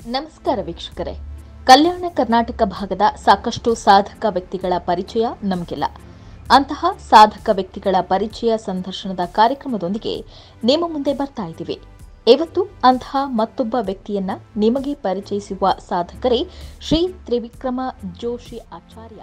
ನಮಸ್ಕಾರ ವೀಕ್ಷಕರೇ ಕಲ್ಯಾಣ ಕರ್ನಾಟಕ ಭಾಗದ ಸಾಕಷ್ಟು ಸಾಧಕ ವ್ಯಕ್ತಿಗಳ ಪರಿಚಯ ನಮಗಿಲ್ಲ ಅಂತಹ ಸಾಧಕ ವ್ಯಕ್ತಿಗಳ ಪರಿಚಯ ಸಂದರ್ಶನದ ಕಾರ್ಯಕ್ರಮದೊಂದಿಗೆ ನಿಮ್ಮ ಮುಂದೆ ಬರ್ತಾ ಇದ್ದೀವಿ ಇವತ್ತು ಅಂತಹ ಮತ್ತೊಬ್ಬ ವ್ಯಕ್ತಿಯನ್ನ ನಿಮಗೆ ಪರಿಚಯಿಸುವ ಸಾಧಕರೇ ಶ್ರೀ ತ್ರಿವಿಕ್ರಮ ಜೋಶಿ ಆಚಾರ್ಯ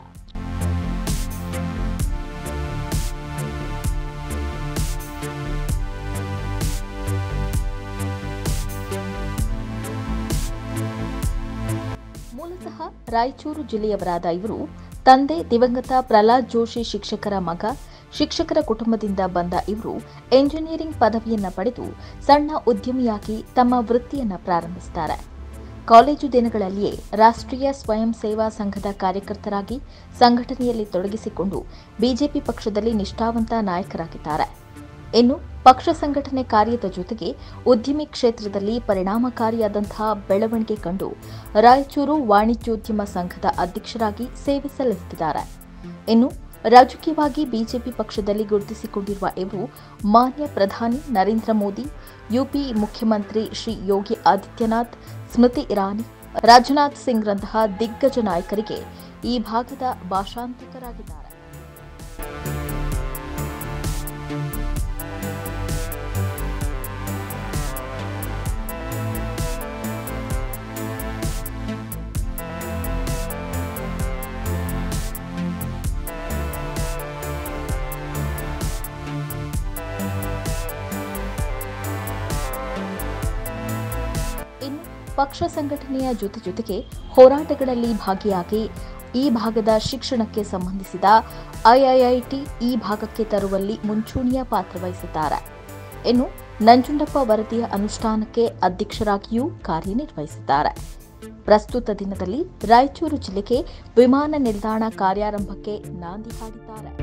ಮೂಲತಃ ರಾಯಚೂರು ಜಿಲ್ಲೆಯವರಾದ ಇವರು ತಂದೆ ದಿವಂಗತ ಪ್ರಹ್ಲಾದ್ ಜೋಶಿ ಶಿಕ್ಷಕರ ಮಗ ಶಿಕ್ಷಕರ ಕುಟುಂಬದಿಂದ ಬಂದ ಇವರು ಎಂಜಿನಿಯರಿಂಗ್ ಪದವಿಯನ್ನ ಪಡೆದು ಸಣ್ಣ ಉದ್ಯಮಿಯಾಗಿ ತಮ್ಮ ವೃತ್ತಿಯನ್ನ ಪ್ರಾರಂಭಿಸುತ್ತಾರೆ ಕಾಲೇಜು ದಿನಗಳಲ್ಲಿಯೇ ರಾಷ್ಟ್ರೀಯ ಸ್ವಯಂ ಸೇವಾ ಸಂಘದ ಕಾರ್ಯಕರ್ತರಾಗಿ ಸಂಘಟನೆಯಲ್ಲಿ ತೊಡಗಿಸಿಕೊಂಡು ಬಿಜೆಪಿ ಪಕ್ಷದಲ್ಲಿ ನಿಷ್ಠಾವಂತ ನಾಯಕರಾಗಿದ್ದಾರೆ ಇನ್ನು ಪಕ್ಷ ಸಂಘಟನೆ ಕಾರ್ಯದ ಜೊತೆಗೆ ಉದ್ಯಮಿ ಕ್ಷೇತ್ರದಲ್ಲಿ ಪರಿಣಾಮಕಾರಿಯಾದಂತಹ ಬೆಳವಣಿಗೆ ಕಂಡು ರಾಯಚೂರು ವಾಣಿಜ್ಯೋದ್ಯಮ ಸಂಘದ ಅಧ್ಯಕ್ಷರಾಗಿ ಸೇವೆ ಸಲ್ಲಿಸುತ್ತಿದ್ದಾರೆ ಇನ್ನು ರಾಜಕೀಯವಾಗಿ ಬಿಜೆಪಿ ಪಕ್ಷದಲ್ಲಿ ಗುರುತಿಸಿಕೊಂಡಿರುವ ಇವರು ಮಾನ್ಯ ಪ್ರಧಾನಿ ನರೇಂದ್ರ ಮೋದಿ ಯುಪಿ ಮುಖ್ಯಮಂತ್ರಿ ಶ್ರೀ ಯೋಗಿ ಆದಿತ್ಯನಾಥ್ ಸ್ಮೃತಿ ಇರಾನಿ ರಾಜನಾಥ್ ಸಿಂಗ್ರಂತಹ ದಿಗ್ಗಜ ನಾಯಕರಿಗೆ ಈ ಭಾಗದ ಭಾಷಾಂತಕರಾಗಿದ್ದಾರೆ ಇನ್ನು ಪಕ್ಷ ಸಂಘಟನೆಯ ಜೊತೆ ಜೊತೆಗೆ ಹೋರಾಟಗಳಲ್ಲಿ ಭಾಗಿಯಾಗಿ ಈ ಭಾಗದ ಶಿಕ್ಷಣಕ್ಕೆ ಸಂಬಂಧಿಸಿದ ಐಐಐಟಿ ಈ ಭಾಗಕ್ಕೆ ತರುವಲ್ಲಿ ಮುಂಚೂಣಿಯ ಪಾತ್ರ ವಹಿಸಿದ್ದಾರೆ ಇನ್ನು ನಂಜುಂಡಪ್ಪ ವರದಿಯ ಅನುಷ್ಠಾನಕ್ಕೆ ಅಧ್ಯಕ್ಷರಾಗಿಯೂ ಕಾರ್ಯನಿರ್ವಹಿಸಿದ್ದಾರೆ ಪ್ರಸ್ತುತ ದಿನದಲ್ಲಿ ರಾಯಚೂರು ಜಿಲ್ಲೆಗೆ ವಿಮಾನ ನಿಲ್ದಾಣ ಕಾರ್ಯಾರಂಭಕ್ಕೆ ನಾಂದಿ ಹಾಡಿದ್ದಾರೆ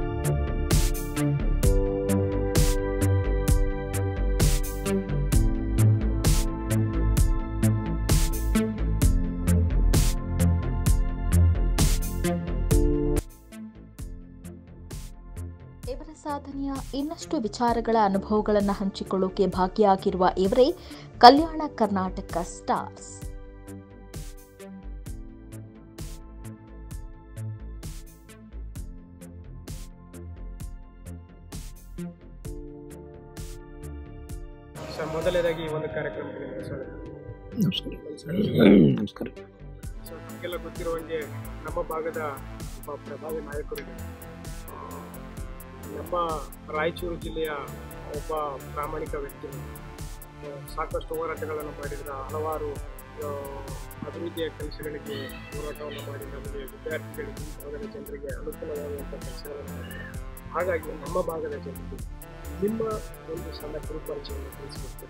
ಇವರ ಸಾಧನೆಯ ಇನ್ನಷ್ಟು ವಿಚಾರಗಳ ಅನುಭವಗಳನ್ನು ಹಂಚಿಕೊಳ್ಳೋಕೆ ಭಾಗಿಯಾಗಿರುವ ಇವರೇ ಕಲ್ಯಾಣ ಕರ್ನಾಟಕ ಸ್ಟಾರ್ಸ್ ಸರ್ ಮೊದಲನೇದಾಗಿ ಈ ಒಂದು ಕಾರ್ಯಕ್ರಮಕ್ಕೆ ನಿಮಗೆ ಸ್ವಾಗತ ನಮಸ್ಕಾರ ನಮಸ್ಕಾರ ಸೊ ನಮಗೆಲ್ಲ ಗೊತ್ತಿರುವಂಗೆ ನಮ್ಮ ಭಾಗದ ಒಬ್ಬ ಪ್ರಭಾವಿ ನಾಯಕರಿಗೆ ಆ, ನಮ್ಮ ರಾಯಚೂರು ಜಿಲ್ಲೆಯ ಒಬ್ಬ ಪ್ರಾಮಾಣಿಕ ವ್ಯಕ್ತಿ ಆ, ಸಾಕಷ್ಟು ಹೋರಾಟಗಳನ್ನು ಮಾಡಿದ ಹಲವಾರು ಆ, ಅಭಿವೃದ್ಧಿಯ ಕೆಲಸಗಳಿಗೆ ಹೋರಾಟವನ್ನು ಮಾಡಿ ನಮಗೆ ವಿದ್ಯಾರ್ಥಿಗಳಿಗೆ ಈ ಭಾಗದ ಜನರಿಗೆ ಅನುಕೂಲವಾಗುವಂಥ ಕೆಲಸಗಳನ್ನು ಮಾಡಿದ್ದಾರೆ ಹಾಗಾಗಿ ನಮ್ಮ ಭಾಗದ ಜನರಿಗೆ ನಿಮ್ಮ ಒಂದು ಸಣ್ಣ ಕಿರುಪರಿಚಯವನ್ನು ತಿಳಿಸಿಕೊಡ್ತೀರಾ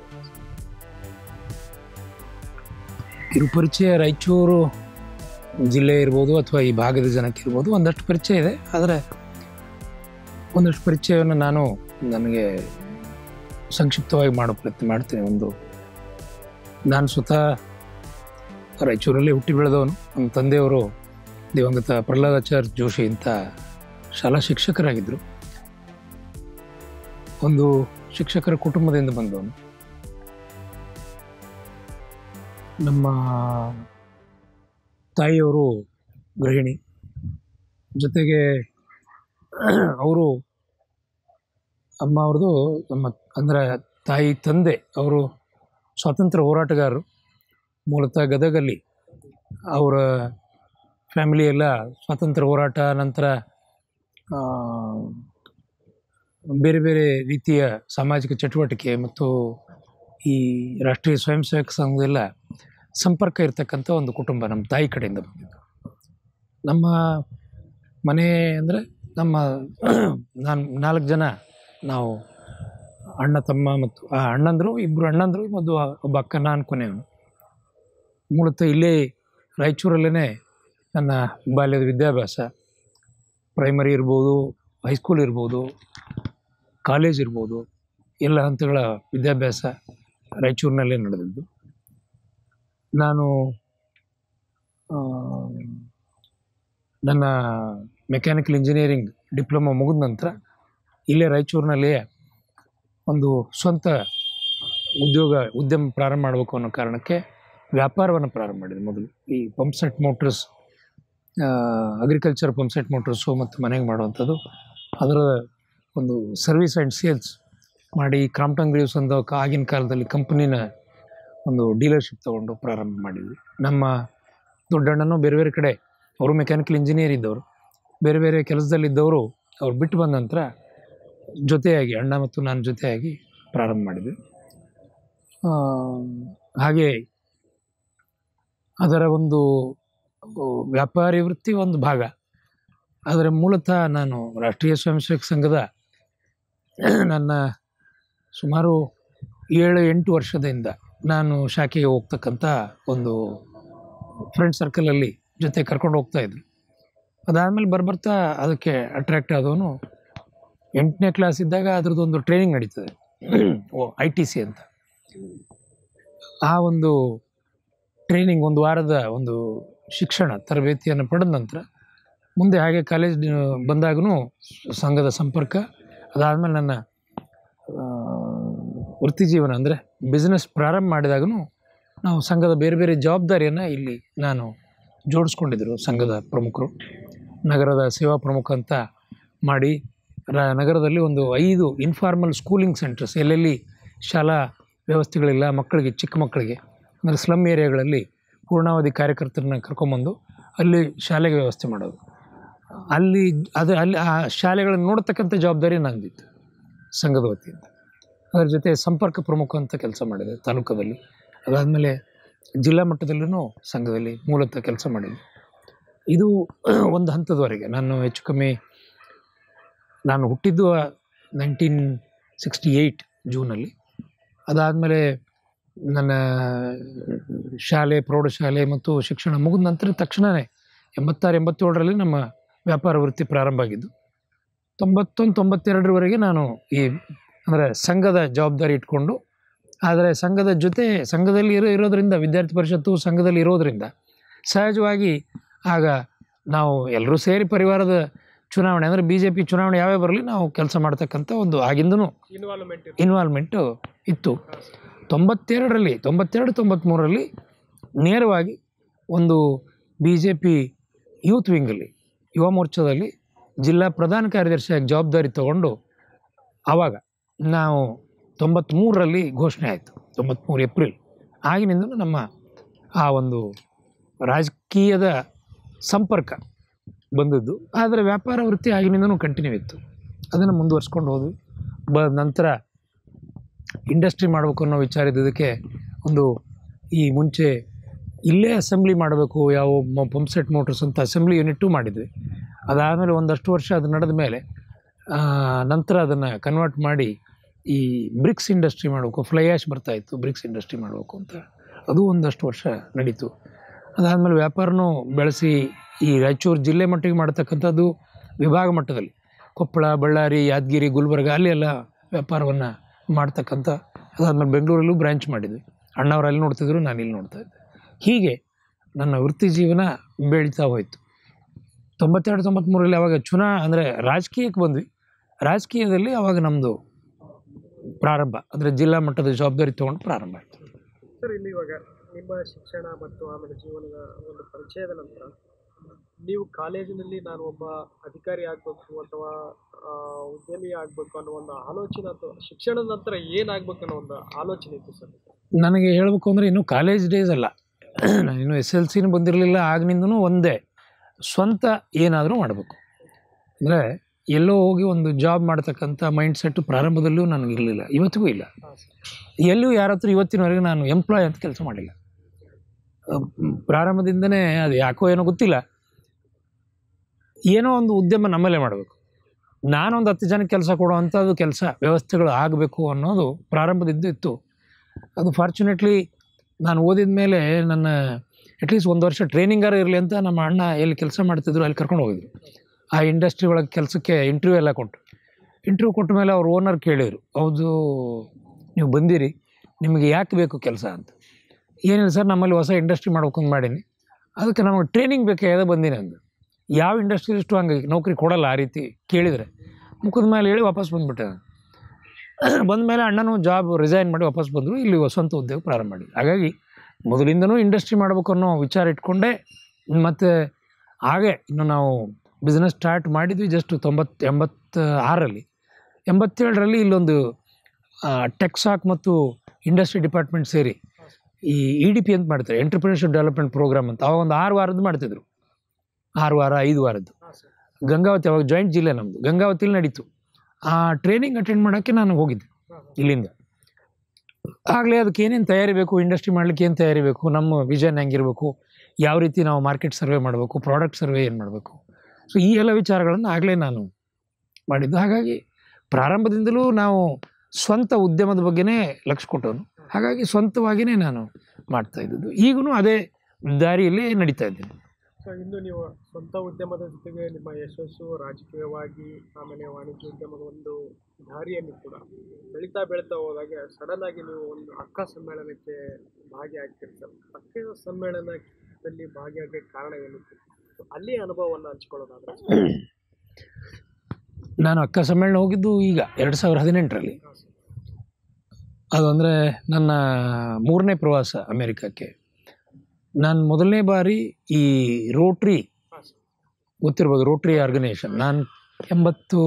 ಕಿರುಪರಿಚಯ ರಾಯಚೂರು ಜಿಲ್ಲೆ ಇರ್ಬೋದು ಅಥವಾ ಈ ಭಾಗದ ಜನಕ್ಕೆ ಇರ್ಬೋದು ಒಂದಷ್ಟು ಪರಿಚಯ ಇದೆ ಆದರೆ ಒಂದಷ್ಟು ಪರಿಚಯವನ್ನು ನಾನು ನನಗೆ ಸಂಕ್ಷಿಪ್ತವಾಗಿ ಮಾಡೋ ಪ್ರಯತ್ನ ಮಾಡ್ತೀನಿ ಒಂದು ನಾನು ಸ್ವತಃ ರಾಯಚೂರಲ್ಲಿ ಹುಟ್ಟಿ ಬೆಳೆದವನು ನಮ್ಮ ತಂದೆಯವರು ದಿವಂಗತ ಪ್ರಹ್ಲಾದಾಚಾರ್ಯ ಜೋಶಿ ಅಂತ ಶಾಲಾ ಶಿಕ್ಷಕರಾಗಿದ್ದರು ಒಂದು ಶಿಕ್ಷಕರ ಕುಟುಂಬದಿಂದ ಬಂದವನು ನಮ್ಮ ತಾಯಿಯವರು ಗೃಹಿಣಿ ಜೊತೆಗೆ ಅವರು ಅಮ್ಮ ಅವ್ರದ್ದು ನಮ್ಮ ಅಂದರೆ ತಾಯಿ ತಂದೆ ಅವರು ಸ್ವಾತಂತ್ರ್ಯ ಹೋರಾಟಗಾರರು ಮೂಲತಃ ಗದಗಲ್ಲಿ ಅವರ ಫ್ಯಾಮಿಲಿ ಎಲ್ಲ ಸ್ವಾತಂತ್ರ್ಯ ಹೋರಾಟ ನಂತರ ಆ, ಬೇರೆ ಬೇರೆ ರೀತಿಯ ಸಾಮಾಜಿಕ ಚಟುವಟಿಕೆ ಮತ್ತು ಈ ರಾಷ್ಟ್ರೀಯ ಸ್ವಯಂ ಸೇವಕ ಸಂಘದೆಲ್ಲ ಸಂಪರ್ಕ ಇರ್ತಕ್ಕಂಥ ಒಂದು ಕುಟುಂಬ ನಮ್ಮ ತಾಯಿ ಕಡೆಯಿಂದ ಬಂದಿದ್ದು ನಮ್ಮ ಮನೆ ಅಂದರೆ ನಮ್ಮ ನಾನು ನಾಲ್ಕು ಜನ ನಾವು ಅಣ್ಣ ತಮ್ಮ ಮತ್ತು ಆ ಅಣ್ಣಂದರು ಇಬ್ಬರು ಅಣ್ಣಂದರು ಮತ್ತು ಒಬ್ಬ ಅಕ್ಕ ನಾನು ಕೊನೆಯವನು ಮೂಲತಃ ಇಲ್ಲೇ ರಾಯಚೂರಲ್ಲೇ ನನ್ನ ಬಾಲ್ಯದ ವಿದ್ಯಾಭ್ಯಾಸ ಪ್ರೈಮರಿ ಇರ್ಬೋದು ಹೈಸ್ಕೂಲ್ ಇರ್ಬೋದು ಕಾಲೇಜ್ ಇರ್ಬೋದು ಎಲ್ಲ ಹಂತಗಳ ವಿದ್ಯಾಭ್ಯಾಸ ರಾಯಚೂರಿನಲ್ಲೇ ನಡೆದಿದ್ದು ನಾನು ಆ, ನನ್ನ ಮೆಕ್ಯಾನಿಕಲ್ ಇಂಜಿನಿಯರಿಂಗ್ ಡಿಪ್ಲೊಮಾ ಮುಗಿದ ನಂತರ ಇಲ್ಲೇ ರಾಯಚೂರಿನಲ್ಲೇ ಒಂದು ಸ್ವಂತ ಉದ್ಯೋಗ ಉದ್ಯಮ ಪ್ರಾರಂಭ ಮಾಡಬೇಕು ಅನ್ನೋ ಕಾರಣಕ್ಕೆ ವ್ಯಾಪಾರವನ್ನು ಪ್ರಾರಂಭ ಮಾಡಿದೆ ಮೊದಲು ಈ pump set motors agriculture pump set motors ಮತ್ತು ಮನೆಗೆ ಮಾಡುವಂಥದ್ದು ಅದರ ಒಂದು ಸರ್ವಿಸ್ ಆ್ಯಂಡ್ ಸೇಲ್ಸ್ ಮಾಡಿ ಕ್ರಾಂಪ್ಟನ್ ಗ್ರೀವ್ಸ್ ಅಂತ ಆಗಿನ ಕಾಲದಲ್ಲಿ ಕಂಪ್ನಿನ ಒಂದು ಡೀಲರ್ಶಿಪ್ ತೊಗೊಂಡು ಪ್ರಾರಂಭ ಮಾಡಿದ್ವಿ ನಮ್ಮ ದೊಡ್ಡಣ್ಣನೂ ಬೇರೆ ಬೇರೆ ಕಡೆ ಅವರು ಮೆಕ್ಯಾನಿಕಲ್ ಇಂಜಿನಿಯರ್ ಇದ್ದವರು ಬೇರೆ ಬೇರೆ ಕೆಲಸದಲ್ಲಿದ್ದವರು ಅವ್ರು ಬಿಟ್ಟು ಬಂದ ನಂತರ ಜೊತೆಯಾಗಿ ಅಣ್ಣ ಮತ್ತು ನಾನು ಜೊತೆಯಾಗಿ ಪ್ರಾರಂಭ ಮಾಡಿದ್ವಿ ಆ, ಹಾಗೆ ಅದರ ಒಂದು ಆ, ವ್ಯಾಪಾರಿ ವೃತ್ತಿ ಒಂದು ಭಾಗ ಆದರೆ ಮೂಲತಃ ನಾನು ರಾಷ್ಟ್ರೀಯ ಸ್ವಯಂ ಸೇವಕ ಸಂಘದ ನನ್ನ ಸುಮಾರು ಏಳು ಎಂಟು ವರ್ಷದಿಂದ ನಾನು ಶಾಖೆಗೆ ಹೋಗ್ತಕ್ಕಂಥ ಒಂದು ಫ್ರೆಂಡ್ ಸರ್ಕಲಲ್ಲಿ ಜೊತೆ ಕರ್ಕೊಂಡು ಹೋಗ್ತಾ ಇದ್ರು ಅದಾದಮೇಲೆ ಬರ್ಬರ್ತಾ ಅದಕ್ಕೆ ಅಟ್ರ್ಯಾಕ್ಟ್ ಆದವನು ಎಂಟನೇ ಕ್ಲಾಸ್ ಇದ್ದಾಗ ಅದ್ರದ್ದು ಒಂದು ಟ್ರೈನಿಂಗ್ ನಡೀತದೆ ಓ ಐ ಟಿ ಸಿ ಅಂತ ಆ ಒಂದು ಟ್ರೈನಿಂಗ್ ಒಂದು ವಾರದ ಒಂದು ಶಿಕ್ಷಣ ತರಬೇತಿಯನ್ನು ಪಡೆದ ನಂತರ ಮುಂದೆ ಹಾಗೆ ಕಾಲೇಜ್ ಬಂದಾಗೂ ಸಂಘದ ಸಂಪರ್ಕ ಅದಾದಮೇಲೆ ನನ್ನ ಆ, ವೃತ್ತಿ ಜೀವನ ಅಂದರೆ ಬಿಸ್ನೆಸ್ ಪ್ರಾರಂಭ ಮಾಡಿದಾಗೂ ನಾವು ಸಂಘದ ಬೇರೆ ಬೇರೆ ಜವಾಬ್ದಾರಿಯನ್ನು ಇಲ್ಲಿ ನಾನು ಜೋಡಿಸ್ಕೊಂಡಿದ್ದರು ಸಂಘದ ಪ್ರಮುಖರು ನಗರದ ಸೇವಾ ಪ್ರಮುಖ ಅಂತ ಮಾಡಿ ರ ನಗರದಲ್ಲಿ ಒಂದು ಐದು ಇನ್ಫಾರ್ಮಲ್ ಸ್ಕೂಲಿಂಗ್ ಸೆಂಟರ್ಸ್ ಎಲ್ಲೆಲ್ಲಿ ಶಾಲಾ ವ್ಯವಸ್ಥೆಗಳಿಲ್ಲ ಮಕ್ಕಳಿಗೆ ಚಿಕ್ಕ ಮಕ್ಕಳಿಗೆ ಅಂದರೆ ಸ್ಲಮ್ ಏರಿಯಾಗಳಲ್ಲಿ ಪೂರ್ಣಾವಧಿ ಕಾರ್ಯಕರ್ತರನ್ನ ಕರ್ಕೊಂಬಂದು ಅಲ್ಲಿ ಶಾಲೆಗೆ ವ್ಯವಸ್ಥೆ ಮಾಡೋದು ಅಲ್ಲಿ ಅದು ಅಲ್ಲಿ ಆ ಶಾಲೆಗಳನ್ನು ನೋಡ್ತಕ್ಕಂಥ ಜವಾಬ್ದಾರಿ ನಂದಿತ್ತು ಸಂಘದ ವತಿಯಿಂದ ಅದರ ಜೊತೆ ಸಂಪರ್ಕ ಪ್ರಮುಖ ಅಂತ ಕೆಲಸ ಮಾಡಿದೆ ತಾಲೂಕದಲ್ಲಿ ಅದಾದಮೇಲೆ ಜಿಲ್ಲಾ ಮಟ್ಟದಲ್ಲೂ ಸಂಘದಲ್ಲಿ ಮೂಲತಃ ಕೆಲಸ ಮಾಡಿದೆ ಇದು ಒಂದು ಹಂತದವರೆಗೆ ನಾನು ಹೆಚ್ಚು ಕಮ್ಮಿ ನಾನು ಹುಟ್ಟಿದ್ದು ನೈನ್ಟೀನ್ ಸಿಕ್ಸ್ಟಿ ಏಯ್ಟ್ ಜೂನಲ್ಲಿ ಅದಾದಮೇಲೆ ನನ್ನ ಶಾಲೆ ಪ್ರೌಢಶಾಲೆ ಮತ್ತು ಶಿಕ್ಷಣ ಮುಗಿದ ನಂತರ ತಕ್ಷಣವೇ ಎಂಬತ್ತಾರು ಎಂಬತ್ತೇಳರಲ್ಲಿ ನಮ್ಮ ವ್ಯಾಪಾರ ವೃತ್ತಿ ಪ್ರಾರಂಭ ಆಗಿದ್ದು ತೊಂಬತ್ತೊಂದು ತೊಂಬತ್ತೆರಡರವರೆಗೆ ನಾನು ಈ ಅಂದರೆ ಸಂಘದ ಜವಾಬ್ದಾರಿ ಇಟ್ಕೊಂಡು ಆದರೆ ಸಂಘದ ಜೊತೆ ಸಂಘದಲ್ಲಿ ಇರೋ ಇರೋದರಿಂದ ವಿದ್ಯಾರ್ಥಿ ಪರಿಷತ್ತು ಸಂಘದಲ್ಲಿ ಇರೋದರಿಂದ ಸಹಜವಾಗಿ ಆಗ ನಾವು ಎಲ್ಲರೂ ಸೇರಿ ಪರಿವಾರದ ಚುನಾವಣೆ ಅಂದರೆ ಬಿ ಜೆ ಪಿ ಚುನಾವಣೆ ಯಾವೇ ಬರಲಿ ನಾವು ಕೆಲಸ ಮಾಡ್ತಕ್ಕಂಥ ಒಂದು ಆಗಿಂದನೂ ಇನ್ವಾಲ್ವ್ಮೆಂಟ್ ಇನ್ವಾಲ್ವ್ಮೆಂಟು ಇತ್ತು ತೊಂಬತ್ತೆರಡರಲ್ಲಿ ತೊಂಬತ್ತೆರಡು ತೊಂಬತ್ತ್ಮೂರರಲ್ಲಿ ನೇರವಾಗಿ ಒಂದು ಬಿ ಜೆ ಪಿ ಯೂತ್ ವಿಂಗಲ್ಲಿ ಯುವ ಮೋರ್ಚಾದಲ್ಲಿ ಜಿಲ್ಲಾ ಪ್ರಧಾನ ಕಾರ್ಯದರ್ಶಿಯಾಗಿ ಜವಾಬ್ದಾರಿ ತಗೊಂಡು ಆವಾಗ ನಾವು ತೊಂಬತ್ತ್ಮೂರರಲ್ಲಿ ಘೋಷಣೆ ಆಯಿತು ತೊಂಬತ್ತ್ಮೂರು ಏಪ್ರಿಲ್ ಆಗಿನಿಂದ ನಮ್ಮ ಆ ಒಂದು ರಾಜಕೀಯದ ಸಂಪರ್ಕ ಬಂದದ್ದು ಆದರೆ ವ್ಯಾಪಾರ ವೃತ್ತಿ ಆಗಿನಿಂದನೂ ಕಂಟಿನ್ಯೂ ಇತ್ತು ಅದನ್ನು ಮುಂದುವರ್ಸ್ಕೊಂಡು ಹೋದ್ವಿ ಬ ನಂತರ ಇಂಡಸ್ಟ್ರಿ ಮಾಡಬೇಕು ಅನ್ನೋ ವಿಚಾರ ಇದ್ದದಕ್ಕೆ ಒಂದು ಈ ಮುಂಚೆ ಇಲ್ಲೇ ಅಸೆಂಬ್ಲಿ ಮಾಡಬೇಕು ಯಾವ ಪಂಪ್ ಸೆಟ್ ಮೋಟರ್ಸ್ ಅಂತ ಅಸೆಂಬ್ಲಿ ಯೂನಿಟ್ಟು ಮಾಡಿದ್ವಿ ಅದಾದಮೇಲೆ ಒಂದಷ್ಟು ವರ್ಷ ಅದು ನಡೆದ ಮೇಲೆ ಆ, ನಂತರ ಅದನ್ನು ಕನ್ವರ್ಟ್ ಮಾಡಿ ಈ ಬ್ರಿಕ್ಸ್ ಇಂಡಸ್ಟ್ರಿ ಮಾಡಬೇಕು ಫ್ಲೈ ಆ್ಯಶ್ ಬರ್ತಾಯಿತ್ತು ಬ್ರಿಕ್ಸ್ ಇಂಡಸ್ಟ್ರಿ ಮಾಡಬೇಕು ಅಂತ ಅದು ಒಂದಷ್ಟು ವರ್ಷ ನಡೀತು ಅದಾದಮೇಲೆ ವ್ಯಾಪಾರನೂ ಬೆಳೆಸಿ ಈ ರಾಯಚೂರು ಜಿಲ್ಲೆ ಮಟ್ಟಿಗೆ ಮಾಡ್ತಕ್ಕಂಥದ್ದು ವಿಭಾಗ ಮಟ್ಟದಲ್ಲಿ ಕೊಪ್ಪಳ ಬಳ್ಳಾರಿ ಯಾದಗಿರಿ ಗುಲ್ಬರ್ಗ ಅಲ್ಲಿ ಎಲ್ಲ ವ್ಯಾಪಾರವನ್ನು ಮಾಡ್ತಕ್ಕಂಥ ಅದಾದಮೇಲೆ ಬೆಂಗಳೂರಲ್ಲೂ ಬ್ರ್ಯಾಂಚ್ ಮಾಡಿದ್ವಿ ಅಣ್ಣವ್ರು ಅಲ್ಲಿ ನೋಡ್ತಿದ್ರು ನಾನು ಇಲ್ಲಿ ನೋಡ್ತಾ ಇದ್ದೆ ಹೀಗೆ ನನ್ನ ವೃತ್ತಿ ಜೀವನ ಬೆಳೀತಾ ಹೋಯಿತು ತೊಂಬತ್ತೆರಡು ತೊಂಬತ್ತ್ಮೂರರಲ್ಲಿ ಅವಾಗ ಚುನಾ ಅಂದರೆ ರಾಜಕೀಯಕ್ಕೆ ಬಂದ್ವಿ ರಾಜಕೀಯದಲ್ಲಿ ಅವಾಗ ನಮ್ಮದು ಪ್ರಾರಂಭ ಅಂದರೆ ಜಿಲ್ಲಾ ಮಟ್ಟದ ಜವಾಬ್ದಾರಿ ತೊಗೊಂಡು ಪ್ರಾರಂಭ ಆಯಿತು ಸರ್ ಇಲ್ಲಿ ಇವಾಗ ನಿಮ್ಮ ಶಿಕ್ಷಣ ಮತ್ತು ಆಮೇಲೆ ಜೀವನದ ಒಂದು ಪರಿಚಯದ ನಂತರ ನೀವು ಕಾಲೇಜಿನಲ್ಲಿ ನಾನು ಒಬ್ಬ ಅಧಿಕಾರಿ ಆಗಬೇಕು ಅಥವಾ ಆ, ಉದ್ಯಮಿ ಆಗಬೇಕು ಅನ್ನೋ ಒಂದು ಆಲೋಚನೆ ಅಥವಾ ಶಿಕ್ಷಣದ ನಂತರ ಏನಾಗಬೇಕು ಅನ್ನೋ ಒಂದು ಆಲೋಚನೆ ಇತ್ತು ಸರ್ ನನಗೆ ಹೇಳಬೇಕು ಅಂದರೆ ಇನ್ನೂ ಕಾಲೇಜ್ ಡೇಸ್ ಅಲ್ಲ ನಾನು ಇನ್ನೂ ಎಸ್ ಎಲ್ ಸಿನೂ ಬಂದಿರಲಿಲ್ಲ ಆಗಿನಿಂದನೂ ಒಂದೇ ಸ್ವಂತ ಏನಾದರೂ ಮಾಡಬೇಕು ಅಂದರೆ ಎಲ್ಲೋ ಹೋಗಿ ಒಂದು ಜಾಬ್ ಮಾಡ್ತಕ್ಕಂಥ ಮೈಂಡ್ ಸೆಟ್ಟು ಪ್ರಾರಂಭದಲ್ಲೂ ನನಗಿರಲಿಲ್ಲ ಇವತ್ತಿಗೂ ಇಲ್ಲ ಹಾಂ ಸರ್ ಎಲ್ಲೂ ಯಾರ ಹತ್ರ ಇವತ್ತಿನವರೆಗೆ ನಾನು ಎಂಪ್ಲಾಯ್ ಅಂತ ಕೆಲಸ ಮಾಡಿಲ್ಲ ಅಹ್, ಪ್ರಾರಂಭದಿಂದನೇ ಅದು ಯಾಕೋ ಏನೋ ಗೊತ್ತಿಲ್ಲ ಏನೋ ಒಂದು ಉದ್ಯಮ ನಮ್ಮಲ್ಲೇ ಮಾಡಬೇಕು ನಾನೊಂದು ಹತ್ತು ಜನಕ್ಕೆ ಕೆಲಸ ಕೊಡುವಂಥದ್ದು ಕೆಲಸ ವ್ಯವಸ್ಥೆಗಳು ಆಗಬೇಕು ಅನ್ನೋದು ಪ್ರಾರಂಭದಿಂದ ಇತ್ತು ಅದು ಫಾರ್ಚುನೇಟ್ಲಿ ನಾನು ಓದಿದ ಮೇಲೆ ನನ್ನ ಅಟ್ಲೀಸ್ಟ್ ಒಂದು ವರ್ಷ ಟ್ರೈನಿಂಗಾರ ಇರಲಿ ಅಂತ ನಮ್ಮ ಅಣ್ಣ ಎಲ್ಲಿ ಕೆಲಸ ಮಾಡ್ತಿದ್ರು ಅಲ್ಲಿ ಕರ್ಕೊಂಡು ಹೋಗಿದ್ರು ಆ ಇಂಡಸ್ಟ್ರಿ ಒಳಗೆ ಕೆಲಸಕ್ಕೆ ಇಂಟರ್ವ್ಯೂ ಎಲ್ಲ ಕೊಟ್ಟು ಇಂಟರ್ವ್ಯೂ ಕೊಟ್ಟ ಮೇಲೆ ಅವ್ರು ಓನರ್ ಕೇಳಿದರು ಹೌದು ನೀವು ಬಂದಿರಿ ನಿಮಗೆ ಯಾಕೆ ಬೇಕು ಕೆಲಸ ಅಂತ ಏನಿಲ್ಲ ಸರ್ ನಮ್ಮಲ್ಲಿ ಹೊಸ ಇಂಡಸ್ಟ್ರಿ ಮಾಡ್ಬೇಕು ಅಂತ ಮಾಡೀನಿ ಅದಕ್ಕೆ ನಮಗೆ ಟ್ರೈನಿಂಗ್ ಬೇಕಾದ ಬಂದೀನಿ ಅಂದು ಯಾವ ಇಂಡಸ್ಟ್ರಿಲಿಸ್ಟು ಹಂಗೆ ನೌಕರಿ ಕೊಡಲ್ಲ ಆ ರೀತಿ ಕೇಳಿದರೆ ಮುಖದ ಮೇಲೆ ಹೇಳಿ ವಾಪಸ್ ಬಂದುಬಿಟ್ಟೆ ನಾನು ಬಂದ ಮೇಲೆ ಅಣ್ಣನೂ ಜಾಬ್ ರಿಸೈನ್ ಮಾಡಿ ವಾಪಸ್ ಬಂದರು ಇಲ್ಲಿ ಸ್ವಂತ ಉದ್ಯೋಗ ಪ್ರಾರಂಭ ಮಾಡಿ ಹಾಗಾಗಿ ಮೊದಲಿಂದನೂ ಇಂಡಸ್ಟ್ರಿ ಮಾಡಬೇಕು ಅನ್ನೋ ವಿಚಾರ ಇಟ್ಕೊಂಡೇ ಮತ್ತು ಹಾಗೆ ಇನ್ನು ನಾವು ಬಿಸ್ನೆಸ್ ಸ್ಟಾರ್ಟ್ ಮಾಡಿದ್ವಿ ಜಸ್ಟ್ ತೊಂಬತ್ತು ಎಂಬತ್ತ ಆರರಲ್ಲಿ ಎಂಬತ್ತೇಳರಲ್ಲಿ ಇಲ್ಲೊಂದು ಟೆಕ್ಸಾಕ್ ಮತ್ತು ಇಂಡಸ್ಟ್ರಿ ಡಿಪಾರ್ಟ್ಮೆಂಟ್ ಸೇರಿ ಈ ಇ ಡಿ ಪಿ ಅಂತ ಮಾಡ್ತಾರೆ ಎಂಟರ್ಪ್ರಿನರ್ಶಿಪ್ ಡೆವಲಪ್ಮೆಂಟ್ ಪ್ರೋಗ್ರಾಮ್ ಅಂತ ಅವಾಗ ಒಂದು ಆರು ವಾರದ್ದು ಮಾಡ್ತಿದ್ರು ಆರು ವಾರ ಐದು ವಾರದ್ದು ಹಾಂ ಸರ್ ಗಂಗಾವತಿ ಅವಾಗ ಜಾಯಿಂಟ್ ಜಿಲ್ಲೆ ನಮ್ಮದು ಗಂಗಾವತಿಲಿ ನಡೀತು ಆ ಟ್ರೈನಿಂಗ್ ಅಟೆಂಡ್ ಮಾಡೋಕ್ಕೆ ನಾನು ಹೋಗಿದ್ದೆ ಹಾಂ ಹಾಂ ಇಲ್ಲಿಂದ ಆಗಲೇ ಅದಕ್ಕೆ ಏನೇನು ತಯಾರಿ ಬೇಕು ಇಂಡಸ್ಟ್ರಿ ಮಾಡಲಿಕ್ಕೆ ಏನು ತಯಾರಿ ಬೇಕು ನಮ್ಮ ವಿಷನ್ ಹೆಂಗಿರಬೇಕು ಯಾವ ರೀತಿ ನಾವು ಮಾರ್ಕೆಟ್ ಸರ್ವೆ ಮಾಡಬೇಕು ಪ್ರಾಡಕ್ಟ್ ಸರ್ವೆ ಏನು ಮಾಡಬೇಕು ಸೊ ಈ ಎಲ್ಲ ವಿಚಾರಗಳನ್ನು ಆಗಲೇ ನಾನು ಮಾಡಿದ್ದು ಹಾಗಾಗಿ ಪ್ರಾರಂಭದಿಂದಲೂ ನಾವು ಸ್ವಂತ ಉದ್ಯಮದ ಬಗ್ಗೆನೇ ಲಕ್ಷ್ಯ ಕೊಟ್ಟವನು ಹಾಗಾಗಿ ಸ್ವಂತವಾಗಿಯೇ ನಾನು ಮಾಡ್ತಾ ಇದ್ದದ್ದು ಈಗೂ ಅದೇ ದಾರಿಯಲ್ಲಿ ನಡೀತಾ ಇದ್ದೇನೆ ಸೊ ಇಂದು ನೀವು ಸ್ವಂತ ಉದ್ಯಮದ ಜೊತೆಗೆ ನಿಮ್ಮ ಯಶಸ್ಸು ರಾಜಕೀಯವಾಗಿ ಆಮೇಲೆ ವಾಣಿಜ್ಯ ಉದ್ಯಮದ ಒಂದು ದಾರಿಯಲ್ಲಿ ಕೂಡ ಬೆಳೀತಾ ಬೆಳೀತಾ ಹೋದಾಗ ಸಡನ್ ಆಗಿ ನೀವು ಒಂದು ಅಕ್ಕ ಸಮ್ಮೇಳನಕ್ಕೆ ಭಾಗಿಯಾಗ್ತಿರ್ತಾರೆ ಅಕ್ಕ ಸಮ್ಮೇಳನದಲ್ಲಿ ಭಾಗಿಯಾಗಕ್ಕೆ ಕಾರಣ ಏನಿತ್ತು ಸೊ ಅಲ್ಲಿ ಅನುಭವವನ್ನು ಹಂಚ್ಕೊಳ್ಳೋದಾದ್ರೆ ನಾನು ಅಕ್ಕ ಸಮ್ಮೇಳನ ಹೋಗಿದ್ದು ಈಗ ಎರಡು ಸಾವಿರದ ಹದಿನೆಂಟರಲ್ಲಿ ಹಾಂ ಸರ್ ಅದು ಅಂದರೆ ನನ್ನ ಮೂರನೇ ಪ್ರವಾಸ ಅಮೇರಿಕಕ್ಕೆ ನಾನು ಮೊದಲನೇ ಬಾರಿ ಈ ರೋಟ್ರಿ ಹಾಂ ಸರ್ ಗೊತ್ತಿರ್ಬೋದು ರೋಟ್ರಿ ಆರ್ಗನೈಸೇಷನ್ ನಾನು ಎಂಬತ್ತು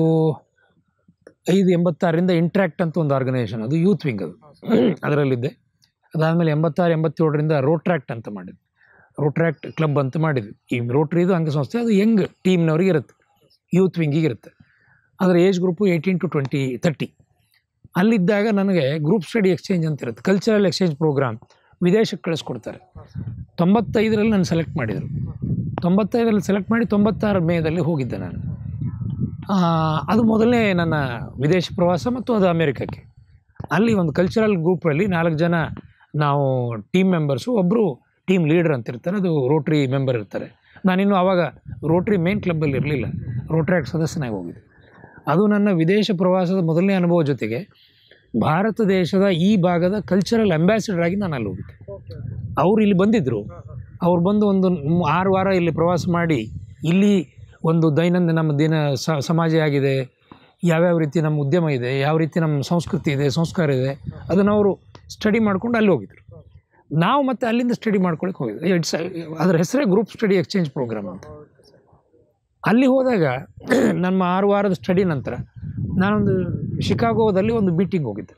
ಐದು ಎಂಬತ್ತಾರರಿಂದ ಇಂಟ್ರ್ಯಾಕ್ಟ್ ಅಂತ ಒಂದು ಆರ್ಗನೈಸೇಷನ್ ಅದು ಯೂತ್ ವಿಂಗ್ ಅದು ಹಾಂ ಸರ್ ಅದರಲ್ಲಿದ್ದೆ ಅದಾದಮೇಲೆ ಎಂಬತ್ತಾರು ಎಂಬತ್ತೇಳರಿಂದ ರೋಟ್ರ್ಯಾಕ್ಟ್ ಅಂತ ಮಾಡಿದ್ವಿ ರೋಟ್ರ್ಯಾಕ್ಟ್ ಕ್ಲಬ್ ಅಂತ ಮಾಡಿದ್ವಿ ಈ ರೋಟ್ರಿದು ಅಂಗಸಂಸ್ಥೆ ಅದು ಯಂಗ್ ಟೀಮ್ನವ್ರಿಗೆ ಇರುತ್ತೆ ಯೂತ್ ವಿಂಗಿಗೆ ಇರುತ್ತೆ ಅದರ age group eighteen to twenty thirty ಅಲ್ಲಿದ್ದಾಗ ನನಗೆ ಗ್ರೂಪ್ ಸ್ಟಡಿ ಎಕ್ಸ್ಚೇಂಜ್ ಅಂತ ಇರುತ್ತೆ ಕಲ್ಚರಲ್ ಎಕ್ಸ್ಚೇಂಜ್ ಪ್ರೋಗ್ರಾಮ್ ವಿದೇಶಕ್ಕೆ ಕಳಿಸ್ಕೊಡ್ತಾರೆ ಹಾಂ ಸರ್ ತೊಂಬತ್ತೈದರಲ್ಲಿ ನಾನು ಸೆಲೆಕ್ಟ್ ಮಾಡಿದರು ತೊಂಬತ್ತೈದರಲ್ಲಿ ಸೆಲೆಕ್ಟ್ ಮಾಡಿ ತೊಂಬತ್ತಾರು ಮೇದಲ್ಲಿ ಹೋಗಿದ್ದೆ ನಾನು ಆ, ಅದು ಮೊದಲನೇ ನನ್ನ ವಿದೇಶ ಪ್ರವಾಸ ಮತ್ತು ಅದು ಅಮೇರಿಕಕ್ಕೆ ಅಲ್ಲಿ ಒಂದು ಕಲ್ಚರಲ್ ಗ್ರೂಪಲ್ಲಿ ನಾಲ್ಕು ಜನ ನಾವು ಟೀಮ್ ಮೆಂಬರ್ಸು ಒಬ್ಬರು ಟೀಮ್ ಲೀಡರ್ ಅಂತ ಇರ್ತಾರೆ ಅದು ರೋಟ್ರಿ ಮೆಂಬರ್ ಇರ್ತಾರೆ ನಾನಿನ್ನು ಆವಾಗ ರೋಟ್ರಿ ಮೇನ್ ಕ್ಲಬ್ಬಲ್ಲಿ ಇರಲಿಲ್ಲ ರೋಟ್ರ್ಯಾಕ್ಟ್ ಸದಸ್ಯನಾಗಿ ಹೋಗಿದ್ದೆ ಅದು ನನ್ನ ವಿದೇಶ ಪ್ರವಾಸದ ಮೊದಲನೇ ಅನುಭವ ಜೊತೆಗೆ ಭಾರತ ದೇಶದ ಈ ಭಾಗದ ಕಲ್ಚರಲ್ ಅಂಬ್ಯಾಸಿಡರ್ ಆಗಿ ನಾನು ಅಲ್ಲಿ ಹೋಗಿದ್ದೆ ಓಕೆ ಅವ್ರು ಇಲ್ಲಿ ಬಂದಿದ್ದರು ಹಾಂ ಹಾಂ ಅವ್ರು ಬಂದು ಒಂದು ಮ್- ಆರು ವಾರ ಇಲ್ಲಿ ಪ್ರವಾಸ ಮಾಡಿ ಇಲ್ಲಿ ಒಂದು ದೈನಂದಿನ ನಮ್ಮ ದಿನ ಸ- ಸಮಾಜ ಆಗಿದೆ ಯಾವ್ಯಾವ ರೀತಿ ನಮ್ಮ ಉದ್ಯಮ ಇದೆ ಯಾವ ರೀತಿ ನಮ್ಮ ಸಂಸ್ಕೃತಿ ಇದೆ ಸಂಸ್ಕಾರ ಇದೆ ಅದನ್ನು ಅವರು ಸ್ಟಡಿ ಮಾಡ್ಕೊಂಡು ಅಲ್ಲಿ ಹೋಗಿದ್ರು ನಾವು ಮತ್ತೆ ಅಲ್ಲಿಂದ ಸ್ಟಡಿ ಮಾಡ್ಕೊಳಕ್ಕೆ ಹೋಗಿದ್ವಿ ಇಟ್ಸ್ ಅದರ ಹೆಸರೇ ಗ್ರೂಪ್ ಸ್ಟಡಿ ಎಕ್ಸ್ಚೇಂಜ್ ಪ್ರೋಗ್ರಾಮ್ ಅಂತ ಓಕೆ ಸರ್ ಅಲ್ಲಿ ಹೋದಾಗ ನಮ್ಮ ಆರು ವಾರದ ಸ್ಟಡಿ ನಂತರ ನಾನೊಂದು ಶಿಕಾಗೋದಲ್ಲಿ ಒಂದು ಮೀಟಿಂಗ್ ಹೋಗಿದ್ದೆ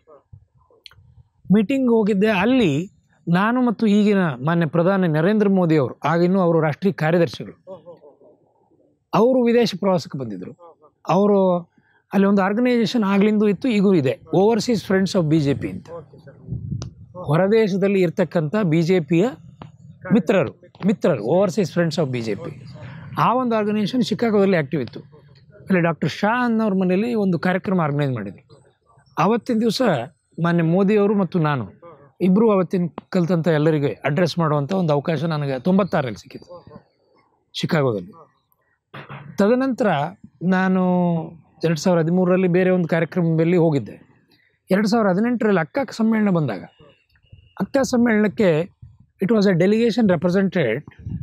ಮೀಟಿಂಗ್ ಹೋಗಿದ್ದೆ ಅಲ್ಲಿ ನಾನು ಮತ್ತು ಈಗಿನ ಮಾನ್ಯ ಪ್ರಧಾನಿ ನರೇಂದ್ರ ಮೋದಿ ಅವರು ಆಗಿನ್ನೂ ಅವರು ರಾಷ್ಟ್ರೀಯ ಕಾರ್ಯದರ್ಶಿಗಳು ಓ ಹೋ ಹೋ ಅವರು ವಿದೇಶ ಪ್ರವಾಸಕ್ಕೆ ಬಂದಿದ್ದರು ಹಾಂ ಹಾಂ ಅವರು ಅಲ್ಲಿ ಒಂದು ಆರ್ಗನೈಸೇಷನ್ ಆಗ್ಲಿಂದೂ ಇತ್ತು ಈಗೂ ಇದೆ overseas friends of B J P ಅಂತ ಓಕೆ ಸರ್ ಹೊರದೇಶದಲ್ಲಿ ಇರ್ತಕ್ಕಂಥ ಬಿ ಜೆ ಪಿಯ ಮಿತ್ರರು ಮಿತ್ರರು overseas friends of B J P ಆ ಒಂದು ಆರ್ಗನೈಸೇಷನ್ ಶಿಕಾಗೋದಲ್ಲಿ ಆ್ಯಕ್ಟಿವ್ ಇತ್ತು ಅಲ್ಲಿ ಡಾಕ್ಟರ್ ಶಾ ಅನ್ನೋರ ಮನೇಲಿ ಒಂದು ಕಾರ್ಯಕ್ರಮ ಆರ್ಗನೈಸ್ ಮಾಡಿದ್ವಿ ಆವತ್ತಿನ ದಿವಸ ಮಾನ್ಯ ಮೋದಿಯವರು ಮತ್ತು ನಾನು ಇಬ್ಬರು ಅವತ್ತಿನ ಕಲ್ತಂಥ ಎಲ್ಲರಿಗೆ ಅಡ್ರೆಸ್ ಮಾಡುವಂಥ ಒಂದು ಅವಕಾಶ ನನಗೆ ತೊಂಬತ್ತಾರಲ್ಲಿ ಸಿಕ್ಕಿತ್ತು ಶಿಕಾಗೋದಲ್ಲಿ ತದನಂತರ ನಾನು ಎರಡು ಸಾವಿರದ ಹದಿಮೂರರಲ್ಲಿ ಬೇರೆ ಒಂದು ಕಾರ್ಯಕ್ರಮದಲ್ಲಿ ಹೋಗಿದ್ದೆ ಎರಡು ಸಾವಿರದ ಹದಿನೆಂಟರಲ್ಲಿ ಅಕ್ಕ ಸಮ್ಮೇಳನ ಬಂದಾಗ ಅಕ್ಕ ಸಮ್ಮೇಳನಕ್ಕೆ it was a delegation represented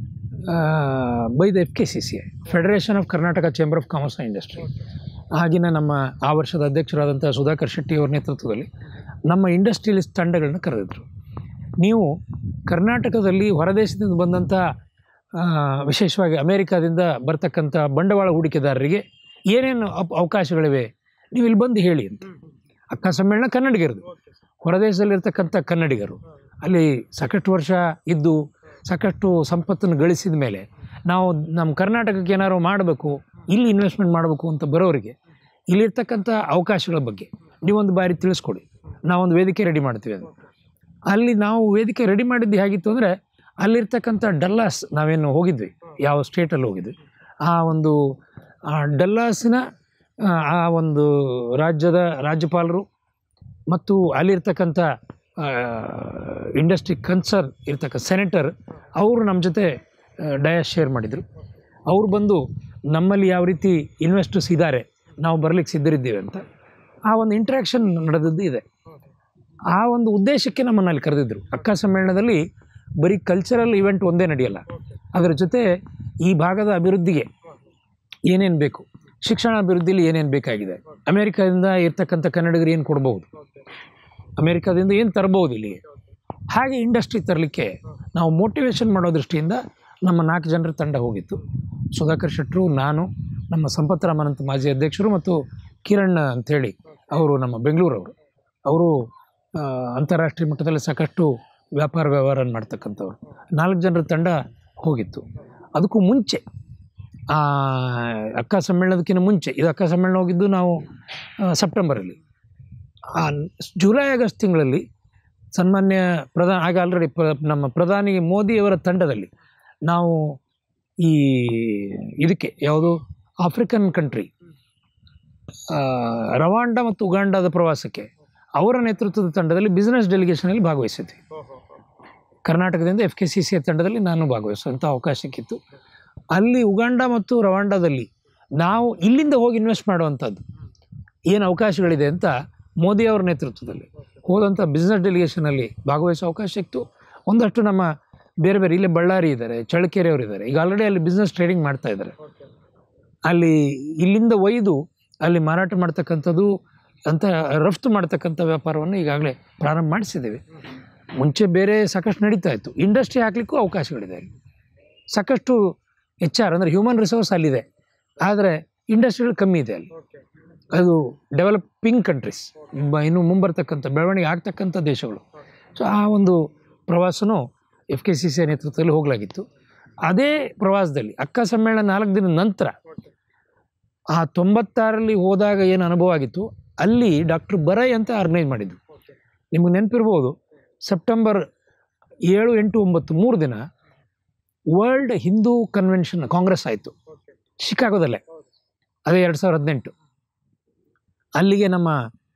by the F K C C I Federation of Karnataka Chamber of Commerce and Industry ಆಗಿನ ನಮ್ಮ ಆ ವರ್ಷದ ಅಧ್ಯಕ್ಷರಾದಂಥ ಸುಧಾಕರ್ ಶೆಟ್ಟಿ ಅವರ ನೇತೃತ್ವದಲ್ಲಿ ನಮ್ಮ ಇಂಡಸ್ಟ್ರಿಯಲಿಸ್ಟ್ ತಂಡಗಳನ್ನ ಕರೆದಿದ್ರು ನೀವು ಕರ್ನಾಟಕದಲ್ಲಿ ಹೊರದೇಶದಿಂದ ಬಂದಂಥ ಆ, ವಿಶೇಷವಾಗಿ ಅಮೇರಿಕಾದಿಂದ ಬರ್ತಕ್ಕಂಥ ಬಂಡವಾಳ ಹೂಡಿಕೆದಾರರಿಗೆ ಏನೇನು ಅಪ್ ಅವಕಾಶಗಳಿವೆ ನೀವು ಇಲ್ಲಿ ಬಂದು ಹೇಳಿ ಅಂತ ಅಕ್ಕ ಸಮ್ಮೇಳನ ಕನ್ನಡಿಗರದು ಓಕೆ ಸರ್ ಹೊರದೇಶದಲ್ಲಿರ್ತಕ್ಕಂಥ ಕನ್ನಡಿಗರು ಅಲ್ಲಿ ಸಾಕಷ್ಟು ವರ್ಷ ಇದ್ದು ಸಾಕಷ್ಟು ಸಂಪತ್ತನ್ನು ಗಳಿಸಿದ ಮೇಲೆ ನಾವು ನಮ್ಮ ಕರ್ನಾಟಕಕ್ಕೆ ಏನಾದ್ರು ಮಾಡಬೇಕು ಇಲ್ಲಿ ಇನ್ವೆಸ್ಟ್ಮೆಂಟ್ ಮಾಡಬೇಕು ಅಂತ ಬರೋರಿಗೆ ಇಲ್ಲಿರ್ತಕ್ಕಂಥ ಅವಕಾಶಗಳ ಬಗ್ಗೆ ನೀವೊಂದು ಬಾರಿ ತಿಳಿಸ್ಕೊಡಿ ನಾವೊಂದು ವೇದಿಕೆ ರೆಡಿ ಮಾಡ್ತೀವಿ ಅಂತ ಅಲ್ಲಿ ನಾವು ವೇದಿಕೆ ರೆಡಿ ಮಾಡಿದ್ದು ಹೇಗಿತ್ತು ಅಂದರೆ ಅಲ್ಲಿರ್ತಕ್ಕಂಥ ಡಲ್ಲಾಸ್ ನಾವೇನು ಹೋಗಿದ್ವಿ ಯಾವ ಸ್ಟೇಟಲ್ಲಿ ಹೋಗಿದ್ವಿ ಆ ಒಂದು ಆ ಡಲ್ಲಾಸಿನ ಆ, ಆ ಒಂದು ರಾಜ್ಯದ ರಾಜ್ಯಪಾಲರು ಮತ್ತು ಅಲ್ಲಿರ್ತಕ್ಕಂಥ ಇಂಡಸ್ಟ್ರಿ ಕನ್ಸರ್ನ್ ಇರ್ತಕ್ಕ ಸೆನೆಟರ್ ಅವರು ನಮ್ಮ ಜೊತೆ ಡಯಾಸ್ ಶೇರ್ ಮಾಡಿದರು ಅವ್ರು ಬಂದು ನಮ್ಮಲ್ಲಿ ಯಾವ ರೀತಿ ಇನ್ವೆಸ್ಟರ್ಸ್ ಇದ್ದಾರೆ ನಾವು ಬರಲಿಕ್ಕೆ ಸಿದ್ಧರಿದ್ದೀವಿ ಅಂತ ಆ ಒಂದು ಇಂಟ್ರ್ಯಾಕ್ಷನ್ ನಡೆದದ್ದು ಇದೆ ಆ ಒಂದು ಉದ್ದೇಶಕ್ಕೆ ನಮ್ಮನ್ನು ಅಲ್ಲಿ ಕರೆದಿದ್ದರು ಅಕ್ಕ ಸಮ್ಮೇಳನದಲ್ಲಿ ಬರೀ ಕಲ್ಚರಲ್ ಇವೆಂಟ್ ಒಂದೇ ನಡೆಯಲ್ಲ ಅದರ ಜೊತೆ ಈ ಭಾಗದ ಅಭಿವೃದ್ಧಿಗೆ ಏನೇನು ಬೇಕು ಶಿಕ್ಷಣ ಅಭಿವೃದ್ಧಿಲಿ ಏನೇನು ಬೇಕಾಗಿದೆ ಅಮೇರಿಕಾದಿಂದ ಇರ್ತಕ್ಕಂಥ ಕನ್ನಡಿಗರು ಏನು ಕೊಡ್ಬೋದು ಓಕೆ ಅಮೇರಿಕಾದಿಂದ ಏನು ತರ್ಬೋದು ಇಲ್ಲಿಗೆ ಹಾಗೆ ಇಂಡಸ್ಟ್ರಿ ತರಲಿಕ್ಕೆ ನಾವು ಮೋಟಿವೇಶನ್ ಮಾಡೋ ದೃಷ್ಟಿಯಿಂದ ನಮ್ಮ ನಾಲ್ಕು ಜನರ ತಂಡ ಹೋಗಿತ್ತು ಸುಧಾಕರ್ ಶೆಟ್ಟರು ನಾನು ನಮ್ಮ ಸಂಪತ್ ರಾಮನ್ ಅಂತ ಮಾಜಿ ಅಧ್ಯಕ್ಷರು ಮತ್ತು ಕಿರಣ್ ಅಂಥೇಳಿ ಅವರು ನಮ್ಮ ಬೆಂಗಳೂರವರು ಅವರು ಆ, ಅಂತಾರಾಷ್ಟ್ರೀಯ ಮಟ್ಟದಲ್ಲಿ ಸಾಕಷ್ಟು ವ್ಯಾಪಾರ ವ್ಯವಹಾರ ಮಾಡ್ತಕ್ಕಂಥವ್ರು ನಾಲ್ಕು ಜನರ ತಂಡ ಹೋಗಿತ್ತು ಅದಕ್ಕೂ ಮುಂಚೆ ಆ, ಅಕ್ಕ ಸಮ್ಮೇಳನದಕ್ಕಿಂತ ಮುಂಚೆ ಇದು ಅಕ್ಕ ಸಮ್ಮೇಳನ ಹೋಗಿದ್ದು ನಾವು ಆ, ಸೆಪ್ಟೆಂಬರಲ್ಲಿ ಆ, ಜುಲೈ ಆಗಸ್ಟ್ ತಿಂಗಳಲ್ಲಿ ಸನ್ಮಾನ್ಯ ಪ್ರಧಾನ ಆಗ ಆಲ್ರೆಡಿ ಪ್ರ ನಮ್ಮ ಪ್ರಧಾನಿ ಮೋದಿಯವರ ತಂಡದಲ್ಲಿ ನಾವು ಈ ಇದಕ್ಕೆ ಯಾವುದು ಆಫ್ರಿಕನ್ ಕಂಟ್ರಿ ರವಾಂಡ ಮತ್ತು ಉಗಾಂಡದ ಪ್ರವಾಸಕ್ಕೆ ಅವರ ನೇತೃತ್ವದ ತಂಡದಲ್ಲಿ ಬಿಸ್ನೆಸ್ ಡೆಲಿಗೇಷನಲ್ಲಿ ಭಾಗವಹಿಸಿದ್ವಿ ಓಹೋ ಕರ್ನಾಟಕದಿಂದ ಎಫ್ ಕೆ ಸಿ ಸಿ ತಂಡದಲ್ಲಿ ನಾನು ಭಾಗವಹಿಸುವಂಥ ಅವಕಾಶ ಸಿಕ್ಕಿತ್ತು ಅಲ್ಲಿ ಉಗಾಂಡ ಮತ್ತು ರವಾಂಡದಲ್ಲಿ ನಾವು ಇಲ್ಲಿಂದ ಹೋಗಿ ಇನ್ವೆಸ್ಟ್ ಮಾಡುವಂಥದ್ದು ಏನು ಅವಕಾಶಗಳಿದೆ ಅಂತ ಮೋದಿ ಅವರ ನೇತೃತ್ವದಲ್ಲಿ ಹೋದಂಥ ಬಿಸ್ನೆಸ್ ಡೆಲಿಗೇಷನಲ್ಲಿ ಭಾಗವಹಿಸೋ ಅವಕಾಶ ಸಿಕ್ತು ಒಂದಷ್ಟು ನಮ್ಮ ಬೇರೆ ಬೇರೆ ಇಲ್ಲೇ ಬಳ್ಳಾರಿ ಇದ್ದಾರೆ ಚಳ್ಳಕೆರೆ ಅವರು ಇದ್ದಾರೆ ಈಗ ಆಲ್ರೆಡಿ ಅಲ್ಲಿ ಬಿಸ್ನೆಸ್ ಟ್ರೇಡಿಂಗ್ ಮಾಡ್ತಾ ಇದ್ದಾರೆ ಓಕೆ ಅಲ್ಲಿ ಇಲ್ಲಿಂದ ಒಯ್ದು ಅಲ್ಲಿ ಮಾರಾಟ ಮಾಡ್ತಕ್ಕಂಥದ್ದು ಅಂತ ರಫ್ತು ಮಾಡ್ತಕ್ಕಂಥ ವ್ಯಾಪಾರವನ್ನು ಈಗಾಗಲೇ ಪ್ರಾರಂಭ ಮಾಡಿಸಿದ್ದೇವೆ ಮುಂಚೆ ಬೇರೆ ಸಾಕಷ್ಟು ನಡೀತಾ ಇತ್ತು ಇಂಡಸ್ಟ್ರಿ ಹಾಕಲಿಕ್ಕೂ ಅವಕಾಶಗಳಿದೆ ಅಲ್ಲಿ ಸಾಕಷ್ಟು ಎಚ್ ಆರ್ ಅಂದರೆ ಹ್ಯೂಮನ್ ರಿಸೋರ್ಸ್ ಅಲ್ಲಿದೆ ಆದರೆ ಇಂಡಸ್ಟ್ರಿಗಳು ಕಮ್ಮಿ ಇದೆ ಅಲ್ಲಿ ಓಕೆ ಅದು ಡೆವಲಪಿಂಗ್ ಕಂಟ್ರೀಸ್ ಇನ್ನು ಮುಂಬರ್ತಕ್ಕಂಥ ಬೆಳವಣಿಗೆ ಆಗ್ತಕ್ಕಂಥ ದೇಶಗಳು ಸೊ ಆ ಒಂದು ಪ್ರವಾಸನೂ ಎಫ್ ಕೆ ಸಿ ಸಿ ನೇತೃತ್ವದಲ್ಲಿ ಹೋಗಲಾಗಿತ್ತು ಅದೇ ಪ್ರವಾಸದಲ್ಲಿ ಅಕ್ಕ ಸಮ್ಮೇಳನ ನಾಲ್ಕು ದಿನದ ನಂತರ ಓಕೆ ಆ ತೊಂಬತ್ತಾರಲ್ಲಿ ಹೋದಾಗ ಏನು ಅನುಭವ ಆಗಿತ್ತು ಅಲ್ಲಿ ಡಾಕ್ಟರ್ ಬರೈ ಅಂತ ಆರ್ಗನೈಸ್ ಮಾಡಿದ್ದು ಓಕೆ ನಿಮಗೆ ನೆನಪಿರ್ಬೋದು ಸೆಪ್ಟೆಂಬರ್ ಏಳು ಎಂಟು ಒಂಬತ್ತು ಮೂರು ದಿನ ವರ್ಲ್ಡ್ ಹಿಂದೂ ಕನ್ವೆನ್ಷನ್ ಕಾಂಗ್ರೆಸ್ ಆಯಿತು ಓಕೆ ಶಿಕಾಗೋದಲ್ಲೇ ಹೌದು ಅದೇ ಎರಡು ಸಾವಿರದ ಹದಿನೆಂಟು ಅಲ್ಲಿಗೆ ನಮ್ಮ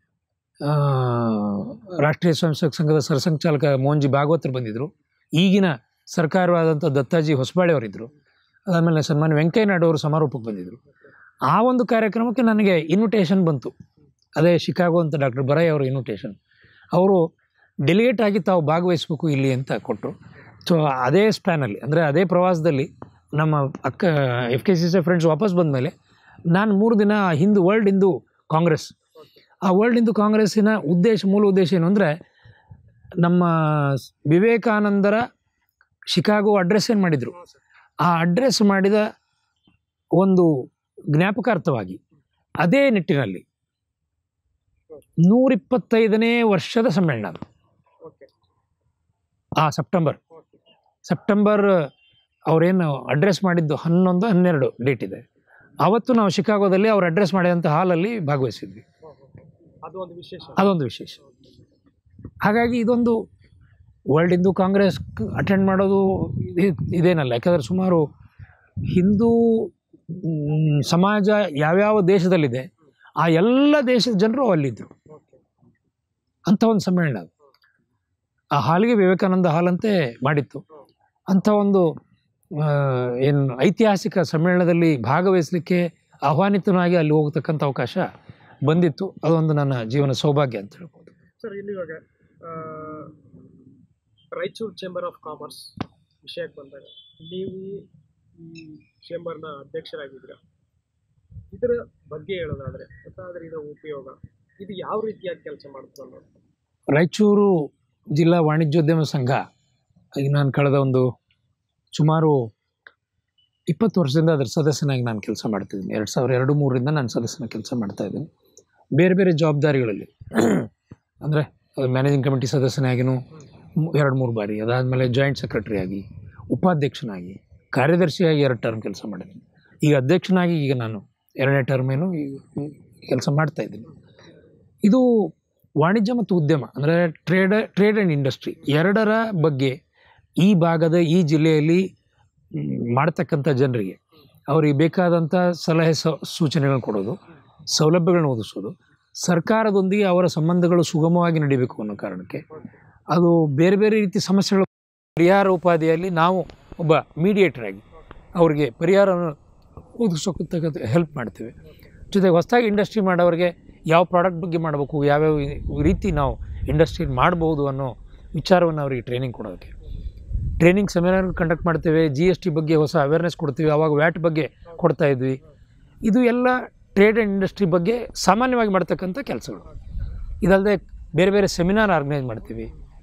ಆ, ರಾಷ್ಟ್ರೀಯ ಸ್ವಯಂ ಸೇವಕ ಸಂಘದ ಸರಸಂಚಾಲಕ ಮೋಹನ್ಜಿ ಭಾಗವತರು ಬಂದಿದ್ದರು ಈಗಿನ ಸರ್ಕಾರವಾದಂಥ ದತ್ತಾಜಿ ಹೊಸಬಾಳೆ ಅವರಿದ್ದರು ಅದಾದಮೇಲೆ ಸನ್ಮಾನ್ಯ ವೆಂಕಯ್ಯ ನಾಯ್ಡು ಅವರು ಸಮಾರೋಪಕ್ಕೆ ಬಂದಿದ್ದರು ಆ ಒಂದು ಕಾರ್ಯಕ್ರಮಕ್ಕೆ ನನಗೆ ಇನ್ವಿಟೇಷನ್ ಬಂತು ಅದೇ ಶಿಕಾಗೋ ಅಂತ ಡಾಕ್ಟರ್ ಬರೈ ಅವರ ಇನ್ವಿಟೇಷನ್ ಅವರು ಡೆಲಿಗೇಟ್ ಆಗಿ ತಾವು ಭಾಗವಹಿಸಬೇಕು ಇಲ್ಲಿ ಅಂತ ಕೊಟ್ಟರು ಸೊ ಅದೇ ಸ್ಪ್ಯಾನಲ್ಲಿ ಅಂದರೆ ಅದೇ ಪ್ರವಾಸದಲ್ಲಿ ನಮ್ಮ AKKA F K C C friends ವಾಪಸ್ ಬಂದಮೇಲೆ ನಾನು ಮೂರು ದಿನ ಆ ಹಿಂದೂ ವರ್ಲ್ಡ್ ಹಿಂದೂ ಕಾಂಗ್ರೆಸ್ ಆ ವರ್ಲ್ಡ್ ಹಿಂದೂ ಕಾಂಗ್ರೆಸ್ಸಿನ ಉದ್ದೇಶ ಮೂಲ ಉದ್ದೇಶ ಏನು ಅಂದರೆ ನಮ್ಮ ವಿವೇಕಾನಂದರ ಶಿಕಾಗೋ ಅಡ್ರೆಸ್ ಏನು ಮಾಡಿದರು ಹ್ಞೂ ಸರ್ ಆ ಅಡ್ರೆಸ್ ಮಾಡಿದ ಒಂದು ಜ್ಞಾಪಕಾರ್ಥವಾಗಿ ಅದೇ ನಿಟ್ಟಿನಲ್ಲಿ ನೂರಿಪ್ಪತ್ತೈದನೇ ವರ್ಷದ ಸಮ್ಮೇಳನ ಅದು ಓಕೆ ಆ ಸೆಪ್ಟೆಂಬರ್ ಓಕೆ ಸೆಪ್ಟೆಂಬರ್ ಅವರೇನು ಅಡ್ರೆಸ್ ಮಾಡಿದ್ದು ಹನ್ನೊಂದು ಹನ್ನೆರಡು ಡೇಟ್ ಇದೆ ಅವತ್ತು ನಾವು ಶಿಕಾಗೋದಲ್ಲಿ ಅವ್ರು ಅಡ್ರೆಸ್ ಮಾಡಿದಂಥ ಹಾಲಲ್ಲಿ ಭಾಗವಹಿಸಿದ್ವಿ ಹೋ, ಹೋ, ಹೋ. ಅದು ಒಂದು ವಿಶೇಷ ಅದೊಂದು ವಿಶೇಷ ಹಾಗಾಗಿ ಇದೊಂದು ವರ್ಲ್ಡ್ ಹಿಂದೂ ಕಾಂಗ್ರೆಸ್ ಅಟೆಂಡ್ ಮಾಡೋದು ಇದೇ- ಇದೇನಲ್ಲ ಯಾಕಂದರೆ ಸುಮಾರು ಹಿಂದೂ ಮ್, ಸಮಾಜ ಯಾವ್ಯಾವ ದೇಶದಲ್ಲಿದೆ ಆ ಎಲ್ಲ ದೇಶದ ಜನರು ಅಲ್ಲಿದ್ದರು ಓಕೆ ಅಂಥ ಒಂದು ಸಮ್ಮೇಳನ ಅದು ಆ ಹಾಲಿಗೆ ವಿವೇಕಾನಂದ ಹಾಲ್ ಅಂತೆ ಮಾಡಿತ್ತು ಅಂಥ ಒಂದು ಆ, ಏನು ಐತಿಹಾಸಿಕ ಸಮ್ಮೇಳನದಲ್ಲಿ ಭಾಗವಹಿಸಲಿಕ್ಕೆ ಆಹ್ವಾನಿತನಾಗಿ ಅಲ್ಲಿ ಹೋಗ್ತಕ್ಕಂಥ ಅವಕಾಶ ಬಂದಿತ್ತು ಅದೊಂದು ನನ್ನ ಜೀವನ ಸೌಭಾಗ್ಯ ಅಂತ ಹೇಳ್ಬೋದು ಸರ್ ಇಲ್ಲಿ ಇವಾಗ ಆ, ರಾಯಚೂರು ಚೇಂಬರ್ ಆಫ್ ಕಾಮರ್ಸ್ ವಿಷಯಕ್ಕೆ ಬಂದಾಗ ನೀವು ಈ ಚೇಂಬರ್ನ ಅಧ್ಯಕ್ಷರಾಗಿದ್ದೀರಾ ಇದರ ಬಗ್ಗೆ ಹೇಳೋದಾದ್ರೆ ಗೊತ್ತಾದ್ರೆ ಇದರ ಉಪಯೋಗ ಇದು ಯಾವ ರೀತಿಯಾಗಿ ಕೆಲಸ ಮಾಡ್ತದೆ ಅನ್ನೋದು ರಾಯಚೂರು ಜಿಲ್ಲಾ ವಾಣಿಜ್ಯೋದ್ಯಮ ಸಂಘ ಈಗ ನಾನು ಕಳೆದ ಒಂದು ಸುಮಾರು ಇಪ್ಪತ್ತು ವರ್ಷದಿಂದ ಅದರ ಸದಸ್ಯನಾಗಿ ನಾನು ಕೆಲಸ ಮಾಡ್ತಿದ್ದೀನಿ ಎರಡು ಸಾವಿರ ಎರಡು ಮೂರರಿಂದ ನಾನು ಸದಸ್ಯನ ಕೆಲಸ ಮಾಡ್ತಾ ಇದ್ದೀನಿ ಬೇರೆ ಬೇರೆ ಜವಾಬ್ದಾರಿಗಳಲ್ಲಿ ಅಂದರೆ ಮ್ಯಾನೇಜಿಂಗ್ ಕಮಿಟಿ ಸದಸ್ಯನಾಗಿನೂ ಎರಡು ಮೂರು ಬಾರಿ ಅದಾದಮೇಲೆ ಜಾಯಿಂಟ್ ಸೆಕ್ರೆಟರಿ ಆಗಿ ಉಪಾಧ್ಯಕ್ಷನಾಗಿ ಕಾರ್ಯದರ್ಶಿಯಾಗಿ ಎರಡು ಟರ್ಮ್ ಕೆಲಸ ಮಾಡಿದ್ದೀನಿ ಈಗ ಅಧ್ಯಕ್ಷನಾಗಿ ಈಗ ನಾನು ಎರಡನೇ ಟರ್ಮೇನು ಈಗ ಕೆಲಸ ಮಾಡ್ತಾ ಇದ್ದೀನಿ ಇದು ವಾಣಿಜ್ಯ ಮತ್ತು ಉದ್ಯಮ ಅಂದರೆ ಟ್ರೇಡ್ ಟ್ರೇಡ್ ಆ್ಯಂಡ್ ಇಂಡಸ್ಟ್ರಿ ಎರಡರ ಬಗ್ಗೆ ಈ ಭಾಗದ ಈ ಜಿಲ್ಲೆಯಲ್ಲಿ ಮ್, ಮಾಡ್ತಕ್ಕಂಥ ಜನರಿಗೆ ಅವರಿಗೆ ಬೇಕಾದಂಥ ಸಲಹೆ ಸ ಸೂಚನೆಗಳನ್ನು ಕೊಡೋದು ಸೌಲಭ್ಯಗಳನ್ನ ಒದಗಿಸೋದು ಸರ್ಕಾರದೊಂದಿಗೆ ಅವರ ಸಂಬಂಧಗಳು ಸುಗಮವಾಗಿ ನಡೀಬೇಕು ಅನ್ನೋ ಕಾರಣಕ್ಕೆ ಅದು ಬೇರೆ ಬೇರೆ ರೀತಿ ಸಮಸ್ಯೆಗಳು ಪರಿಹಾರ ಉಪಾಧಿಯಲ್ಲಿ ನಾವು ಒಬ್ಬ ಮೀಡಿಯೇಟರ್ ಆಗಿ ಅವರಿಗೆ ಪರಿಹಾರವನ್ನು ಒದಗಿಸೋಕ್ಕಂತ ಹೆಲ್ಪ್ ಮಾಡ್ತೇವೆ ಜೊತೆಗೆ ಹೊಸದಾಗಿ ಇಂಡಸ್ಟ್ರಿ ಮಾಡೋರಿಗೆ ಯಾವ ಪ್ರಾಡಕ್ಟ್ ಬಗ್ಗೆ ಮಾಡಬೇಕು ಯಾವ್ಯಾವ ರೀತಿ ನಾವು ಇಂಡಸ್ಟ್ರಿ ಮಾಡ್ಬೋದು ಅನ್ನೋ ವಿಚಾರವನ್ನು ಅವರಿಗೆ ಟ್ರೈನಿಂಗ್ ಕೊಡೋದಕ್ಕೆ ಟ್ರೈನಿಂಗ್ ಸೆಮಿನಾರ್ ಕಂಡಕ್ಟ್ ಮಾಡ್ತೇವೆ ಜಿ ಎಸ್ ಟಿ ಬಗ್ಗೆ ಹೊಸ ಅವೇರ್ನೆಸ್ ಕೊಡ್ತೀವಿ ಆವಾಗ ವ್ಯಾಟ್ ಬಗ್ಗೆ ಕೊಡ್ತಾ ಇದ್ವಿ ಇದು ಎಲ್ಲ ಟ್ರೇಡ್ ಆ್ಯಂಡ್ ಇಂಡಸ್ಟ್ರಿ ಬಗ್ಗೆ ಸಾಮಾನ್ಯವಾಗಿ ಮಾಡ್ತಕ್ಕಂಥ ಕೆಲಸಗಳು ಇದಲ್ಲದೆ ಬೇರೆ ಬೇರೆ ಸೆಮಿನಾರ್ ಆರ್ಗನೈಸ್ ಮಾಡ್ತೀವಿ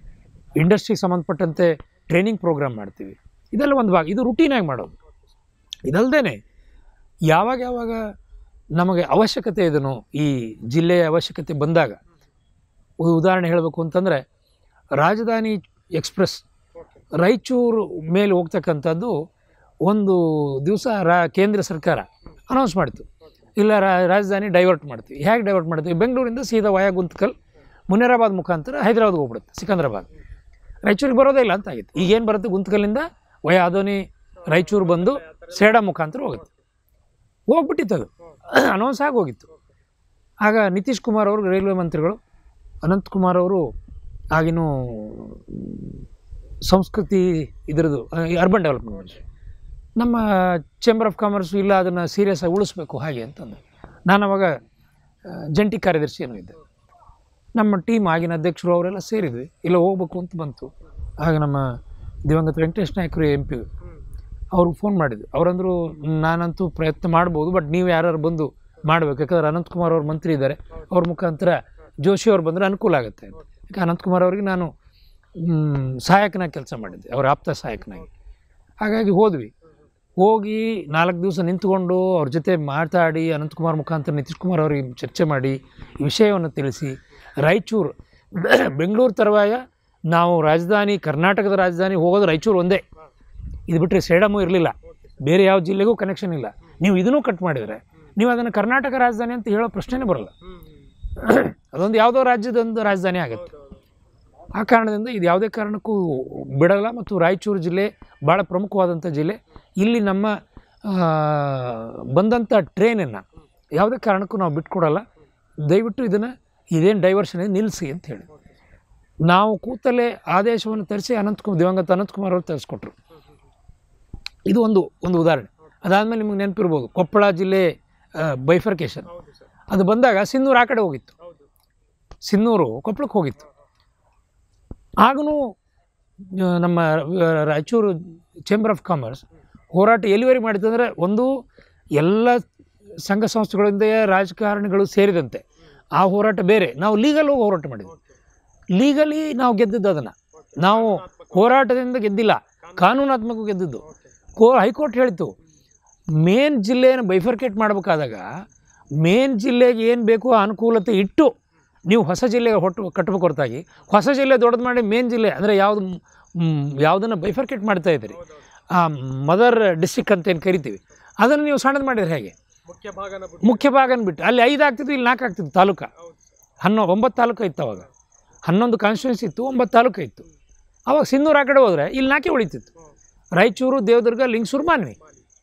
ಇಂಡಸ್ಟ್ರಿಗೆ ಸಂಬಂಧಪಟ್ಟಂತೆ ಟ್ರೈನಿಂಗ್ ಪ್ರೋಗ್ರಾಮ್ ಮಾಡ್ತೀವಿ ಇದೆಲ್ಲ ಒಂದು ಭಾಗ ಇದು ರುಟೀನಾಗಿ ಮಾಡೋದು ಇದಲ್ಲದೆ ಯಾವಾಗ ಯಾವಾಗ ನಮಗೆ ಅವಶ್ಯಕತೆ ಇದನ್ನು ಈ ಜಿಲ್ಲೆಯ ಅವಶ್ಯಕತೆ ಬಂದಾಗ ಒಂದು ಉದಾಹರಣೆ ಹೇಳಬೇಕು ಅಂತಂದರೆ ರಾಜಧಾನಿ ಎಕ್ಸ್ಪ್ರೆಸ್ ರಾಯಚೂರು ಮೇಲೆ ಹೋಗ್ತಕ್ಕಂಥದ್ದು ಒಂದು ದಿವಸ ರಾ ಕೇಂದ್ರ ಸರ್ಕಾರ ಅನೌನ್ಸ್ ಮಾಡಿತು ಇಲ್ಲ ರಾ- ರಾಜಧಾನಿ ಡೈವರ್ಟ್ ಮಾಡ್ತೀವಿ ಹೇಗೆ ಡೈವರ್ಟ್ ಮಾಡ್ತೀವಿ ಬೆಂಗಳೂರಿಂದ ಸೀದಾ ವಯ ಗುಂತ್ಕಲ್ ಮುನೇರಾಬಾದ್ ಮುಖಾಂತರ ಹೈದರಾಬಾದ್ಗೆ ಹೋಗ್ಬಿಡುತ್ತೆ ಸಿಕಂದ್ರಾಬಾದ್ ರಾಯಚೂರಿಗೆ ಬರೋದೇ ಇಲ್ಲ ಅಂತ ಆಗಿತ್ತು ಈಗೇನು ಬರುತ್ತೆ ಗುಂತ್ಕಲ್ಲಿಂದ ವಯ ಆದೋನಿ ರಾಯಚೂರು ಬಂದು ಸೇಡಾ ಮುಖಾಂತರ ಹೋಗುತ್ತೆ ಹೋಗ್ಬಿಟ್ಟಿತ್ತು ಅದು ಅನೌನ್ಸ್ ಆಗಿ ಹೋಗಿತ್ತು ಆಗ ನಿತೀಶ್ ಕುಮಾರ್ ಅವರು ರೈಲ್ವೆ ಮಂತ್ರಿಗಳು ಅನಂತ್ ಕುಮಾರ್ ಅವರು ಆಗಿನೂ ಸಂಸ್ಕೃತಿ ಇದರದ್ದು ಅರ್ಬನ್ ಡೆವಲಪ್ಮೆಂಟ್ ಮಿನಿಸ್ಟ್ರಿ ನಮ್ಮ ಚೇಂಬರ್ ಆಫ್ ಕಾಮರ್ಸು ಇಲ್ಲ ಅದನ್ನು ಸೀರಿಯಸ್ ಆಗಿ ಉಳಿಸ್ಬೇಕು ಹಾಗೆ ಅಂತಂದು ನಾನು ಅವಾಗ ಆ, ಜಂಟಿ ಕಾರ್ಯದರ್ಶಿ ಏನೋ ಇದ್ದೆ ನಮ್ಮ ಟೀಮ್ ಆಗಿನ ಅಧ್ಯಕ್ಷರು ಅವರೆಲ್ಲ ಸೇರಿದ್ವಿ ಇಲ್ಲ ಹೋಗ್ಬೇಕು ಅಂತ ಬಂತು ಆಗ ನಮ್ಮ ದಿವಂಗತ ವೆಂಕಟೇಶ್ ನಾಯ್ಕರು ಎಂ ಪಿ ಅವ್ರಿಗೆ ಫೋನ್ ಮಾಡಿದ್ವಿ ಅವರಂದ್ರು ನಾನಂತೂ ಪ್ರಯತ್ನ ಮಾಡ್ಬೋದು ಬಟ್ ನೀವು ಯಾರು ಬಂದು ಮಾಡಬೇಕು ಯಾಕಂದ್ರೆ ಅನಂತಕುಮಾರ್ ಅವ್ರ ಮಂತ್ರಿ ಇದ್ದಾರೆ ಅವ್ರ ಮುಖಾಂತರ ಜೋಶಿ ಅವ್ರು ಬಂದರೆ ಅನುಕೂಲ ಆಗುತ್ತೆ ಅಂತ ಯಾಕೆ ಅನಂತಕುಮಾರ್ ಅವರಿಗೆ ನಾನು ಮ್, ಸಹಾಯಕನಾಗಿ ಕೆಲಸ ಮಾಡಿದ್ದೆ ಅವ್ರ ಆಪ್ತ ಸಹಾಯಕನಾಗಿ ಹಾಗಾಗಿ ಹೋದ್ವಿ ಹೋಗಿ ನಾಲ್ಕು ದಿವಸ ನಿಂತ್ಕೊಂಡು ಅವ್ರ ಜೊತೆ ಮಾತಾಡಿ ಅನಂತಕುಮಾರ್ ಮುಖಾಂತರ ನಿತೀಶ್ ಕುಮಾರ್ ಅವರಿಗೆ ಚರ್ಚೆ ಮಾಡಿ ಈ ವಿಷಯವನ್ನು ತಿಳಿಸಿ ರಾಯಚೂರು ಬೆಂಗಳೂರು ತರುವಾಯ ನಾವು ರಾಜಧಾನಿ ಕರ್ನಾಟಕದ ರಾಜಧಾನಿ ಹೋಗೋದು ರಾಯಚೂರು ಒಂದೇ ಇದು ಬಿಟ್ಟರೆ ಸೇಡಮು ಇರಲಿಲ್ಲ ಬೇರೆ ಯಾವ ಜಿಲ್ಲೆಗೂ ಕನೆಕ್ಷನ್ ಇಲ್ಲ ನೀವು ಇದನ್ನೂ ಕಟ್ ಮಾಡಿದರೆ ನೀವು ಅದನ್ನು ಕರ್ನಾಟಕ ರಾಜಧಾನಿ ಅಂತ ಹೇಳೋ ಪ್ರಶ್ನೆನೇ ಬರಲ್ಲ ಅದೊಂದು ಯಾವುದೋ ರಾಜ್ಯದೊಂದು ರಾಜಧಾನಿ ಆಗುತ್ತೆ ಆ ಕಾರಣದಿಂದ ಇದು ಯಾವುದೇ ಕಾರಣಕ್ಕೂ ಬಿಡಲ್ಲ ಮತ್ತು ರಾಯಚೂರು ಜಿಲ್ಲೆ ಭಾಳ ಪ್ರಮುಖವಾದಂಥ ಜಿಲ್ಲೆ ಇಲ್ಲಿ ನಮ್ಮ ಆ, ಬಂದಂಥ ಟ್ರೈನನ್ನು ಯಾವುದೇ ಕಾರಣಕ್ಕೂ ನಾವು ಬಿಟ್ಕೊಡಲ್ಲ ದಯವಿಟ್ಟು ಇದನ್ನು ಇದೇನು ಡೈವರ್ಷನ್ ಇದೆ ನಿಲ್ಲಿಸಿ ಅಂತ ಹೇಳಿ ನಾವು ಕೂತಲ್ಲೇ ಆದೇಶವನ್ನು ತರಿಸಿ ಅನಂತಕುಮಾರ್ ದಿವಂಗತ ಅನಂತಕುಮಾರ್ ಅವರು ತರಿಸ್ಕೊಟ್ರು ಇದು ಒಂದು ಒಂದು ಉದಾಹರಣೆ ಅದಾದಮೇಲೆ ನಿಮಗೆ ನೆನಪಿರ್ಬೋದು ಕೊಪ್ಪಳ ಜಿಲ್ಲೆ ಬೈಫರ್ಕೇಶನ್ ಹೌದು ಸರ್ ಅದು ಬಂದಾಗ ಸಿನ್ನೂರು ಆ ಕಡೆ ಹೋಗಿತ್ತು ಹೌದು ಸಿನ್ನೂರು ಕೊಪ್ಪಳಕ್ಕೆ ಹೋಗಿತ್ತು ಆಗೂ ನಮ್ಮ ರ- ರಾಯಚೂರು ಚೇಂಬರ್ ಆಫ್ ಕಾಮರ್ಸ್ ಹೋರಾಟ ಎಲ್ಲಿವರೆಗೆ ಮಾಡಿತ್ತು ಅಂದರೆ ಒಂದು ಎಲ್ಲ ಸಂಘ ಸಂಸ್ಥೆಗಳಿಂದ ರಾಜಕಾರಣಿಗಳು ಸೇರಿದಂತೆ ಆ ಹೋರಾಟ ಬೇರೆ ನಾವು ಲೀಗಲ್ ಹೋಗಿ ಹೋರಾಟ ಮಾಡಿದ್ವಿ ಲೀಗಲಿ ನಾವು ಗೆದ್ದಿದ್ದು ಅದನ್ನು ನಾವು ಹೋರಾಟದಿಂದ ಗೆದ್ದಿಲ್ಲ ಕಾನೂನಾತ್ಮಕ ಗೆದ್ದಿದ್ದು ಕೋ ಹೈಕೋರ್ಟ್ ಹೇಳಿತು ಮೇನ್ ಜಿಲ್ಲೆಯನ್ನು ಬೈಫರ್ಕೇಟ್ ಮಾಡಬೇಕಾದಾಗ ಮೇನ್ ಜಿಲ್ಲೆಗೆ ಏನು ಬೇಕು ಆ ಅನುಕೂಲತೆ ಇಟ್ಟು ನೀವು ಹೊಸ ಜಿಲ್ಲೆಗೆ ಹೊಟ್ಟು ಕಟ್ಟಬೇಕು ಹೊರತಾಗಿ ಹೊಸ ಜಿಲ್ಲೆ ದೊಡ್ಡದು ಮಾಡಿ ಮೇನ್ ಜಿಲ್ಲೆ ಅಂದರೆ ಯಾವುದು ಯಾವುದನ್ನು ಬೈಫರ್ಕೇಟ್ ಮಾಡ್ತಾ ಇದ್ದೀರಿ ಆ ಮದರ್ ಡಿಸ್ಟಿಕ್ ಅಂತ ಏನು ಕರಿತೀವಿ ಅದನ್ನು ನೀವು ಸಣ್ಣದು ಮಾಡಿದ್ರೆ ಹೇಗೆ ಮುಖ್ಯ ಭಾಗನ ಬಿಟ್ಟು ಮುಖ್ಯ ಭಾಗನ ಬಿಟ್ಟು ಅಲ್ಲಿ ಐದು ಆಗ್ತಿತ್ತು ಇಲ್ಲಿ ನಾಲ್ಕು ಆಗ್ತಿತ್ತು ತಾಲೂಕು ಹೌದು ಸರ್ ಹನ್ನೊ ಒಂಬತ್ತು ತಾಲೂಕು ಇತ್ತು ಅವಾಗ ಹನ್ನೊಂದು ಕಾನ್ಸ್ಟಿಟ್ಯೂನ್ಸಿ ಇತ್ತು ಒಂಬತ್ತು ತಾಲೂಕು ಇತ್ತು ಅವಾಗ ಸಿನ್ನೂರು ಆ ಕಡೆ ಹೋದರೆ ಇಲ್ಲಿ ನಾಲ್ಕೇ ಉಳಿತಿತ್ತು ರಾಯಚೂರು ದೇವದುರ್ಗ ಲಿಂಗಸೂರು ಮಾನ್ವಿ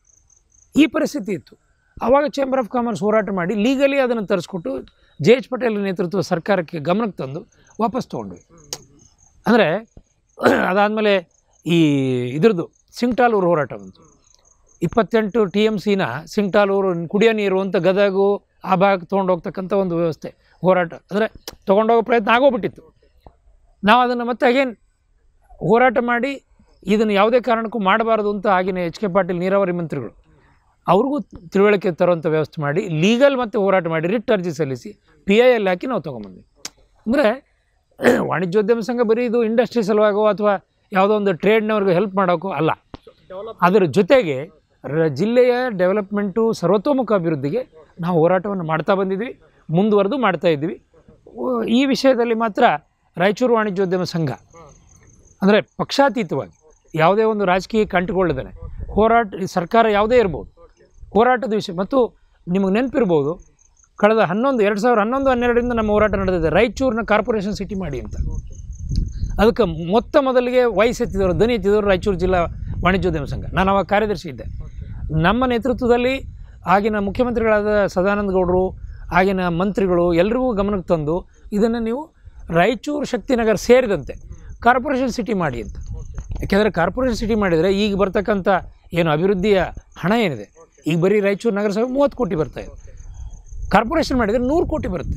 ಈ ಪರಿಸ್ಥಿತಿ ಇತ್ತು ಆವಾಗ ಚೇಂಬರ್ ಆಫ್ ಕಾಮರ್ಸ್ ಹೋರಾಟ ಮಾಡಿ ಲೀಗಲಿ ಅದನ್ನು ತರಿಸ್ಕೊಟ್ಟು ಜೆ ಎಚ್ ಪಟೇಲ್ ನೇತೃತ್ವ ಸರ್ಕಾರಕ್ಕೆ ಗಮನಕ್ಕೆ ತಂದು ವಾಪಸ್ ತೊಗೊಂಡ್ವಿ ಅಂದರೆ ಅದಾದಮೇಲೆ ಈ ಇದ್ರದ್ದು ಸಿಂಗ್ಟಾಲೂರು ಹೋರಾಟ ಬಂತು ಇಪ್ಪತ್ತೆಂಟು ಟಿ ಎಮ್ ಸಿನ ಸಿಂಗ್ಟಾಲೂರು ಕುಡಿಯೋ ನೀರು ಅಂತ ಗದಗು ಆ ಭಾಗಕ್ಕೆ ತೊಗೊಂಡು ಹೋಗ್ತಕ್ಕಂಥ ಒಂದು ವ್ಯವಸ್ಥೆ ಹೋರಾಟ ಅಂದರೆ ತೊಗೊಂಡೋಗೋ ಪ್ರಯತ್ನ ಆಗೋಗ್ಬಿಟ್ಟಿತ್ತು ನಾವು ಅದನ್ನು ಮತ್ತೆ ಅಗೇನ್ ಹೋರಾಟ ಮಾಡಿ ಇದನ್ನು ಯಾವುದೇ ಕಾರಣಕ್ಕೂ ಮಾಡಬಾರದು ಅಂತ ಆಗಿನ ಎಚ್ ಕೆ ಪಾಟೀಲ್ ನೀರಾವರಿ ಮಂತ್ರಿಗಳು ಅವ್ರಿಗೂ ತಿಳುವಳಿಕೆ ತರುವಂಥ ವ್ಯವಸ್ಥೆ ಮಾಡಿ ಲೀಗಲ್ ಮತ್ತು ಹೋರಾಟ ಮಾಡಿ ರಿಟ್ ಅರ್ಜಿ ಸಲ್ಲಿಸಿ ಪಿ ಐ ಎಲ್ ಹಾಕಿ ನಾವು ತೊಗೊಂಬಂದ್ವಿ ಅಂದರೆ ವಾಣಿಜ್ಯೋದ್ಯಮ ಸಂಘ ಬರೀ ಇದು ಇಂಡಸ್ಟ್ರಿ ಸಲುವಾಗೋ ಅಥವಾ ಯಾವುದೋ ಒಂದು ಟ್ರೇಡ್ನವ್ರಿಗೆ ಹೆಲ್ಪ್ ಮಾಡೋಕ್ಕೋ ಅಲ್ಲ ಡೆವಲಪ್ ಅದರ ಜೊತೆಗೆ ರ- ಜಿಲ್ಲೆಯ ಡೆವಲಪ್ಮೆಂಟು ಸರ್ವತೋಮುಖ ಅಭಿವೃದ್ಧಿಗೆ ನಾವು ಹೋರಾಟವನ್ನು ಮಾಡ್ತಾ ಬಂದಿದ್ವಿ ಮುಂದುವರೆದು ಮಾಡ್ತಾ ಇದ್ವಿ ಓ- ಈ ವಿಷಯದಲ್ಲಿ ಮಾತ್ರ ರಾಯಚೂರು ವಾಣಿಜ್ಯೋದ್ಯಮ ಸಂಘ ಅಂದರೆ ಪಕ್ಷಾತೀತವಾಗಿ ಯಾವುದೇ ಒಂದು ರಾಜಕೀಯ ಕಂಟುಕೊಳ್ಳದೇನೆ ಹೋರಾಟ ಈ ಸರ್ಕಾರ ಯಾವುದೇ ಇರ್ಬೋದು ಹೋರಾಟದ ವಿಷಯ ಮತ್ತು ನಿಮಗೆ ನೆನಪಿರ್ಬೋದು ಕಳೆದ ಹನ್ನೊಂದು ಎರಡು ಸಾವಿರದ ಹನ್ನೊಂದು ಹನ್ನೆರಡರಿಂದ ನಮ್ಮ ಹೋರಾಟ ನಡೆದಿದೆ ರಾಯಚೂರಿನ ಕಾರ್ಪೊರೇಷನ್ ಸಿಟಿ ಮಾಡಿ ಅಂತ ಅದಕ್ಕೆ ಮೊತ್ತ ಮೊದಲಿಗೆ ವಯಸ್ಸು ಎತ್ತಿದವರು ದನಿ ಎತ್ತಿದವರು ರಾಯಚೂರು ಜಿಲ್ಲಾ ವಾಣಿಜ್ಯೋದ್ಯಮ ಸಂಘ ನಾನು ಅವಾಗ ಕಾರ್ಯದರ್ಶಿ ಇದ್ದೆ ನಮ್ಮ ನೇತೃತ್ವದಲ್ಲಿ ಆಗಿನ ಮುಖ್ಯಮಂತ್ರಿಗಳಾದ ಸದಾನಂದ ಗೌಡರು ಆಗಿನ ಮಂತ್ರಿಗಳು ಎಲ್ರಿಗೂ ಗಮನಕ್ಕೆ ತಂದು ಇದನ್ನು ನೀವು ರಾಯಚೂರು ಶಕ್ತಿನಗರ ಸೇರಿದಂತೆ ಕಾರ್ಪೊರೇಷನ್ ಸಿಟಿ ಮಾಡಿ ಅಂತ ಯಾಕೆಂದರೆ ಕಾರ್ಪೊರೇಷನ್ ಸಿಟಿ ಮಾಡಿದರೆ ಈಗ ಬರ್ತಕ್ಕಂಥ ಏನು ಅಭಿವೃದ್ಧಿಯ ಹಣ ಏನಿದೆ ಈಗ ಬರೀ ರಾಯಚೂರು ನಗರಸಭೆ ಮೂವತ್ತು ಕೋಟಿ ಬರ್ತಾ ಇದೆ ಕಾರ್ಪೊರೇಷನ್ ಮಾಡಿದರೆ ನೂರು ಕೋಟಿ ಬರುತ್ತೆ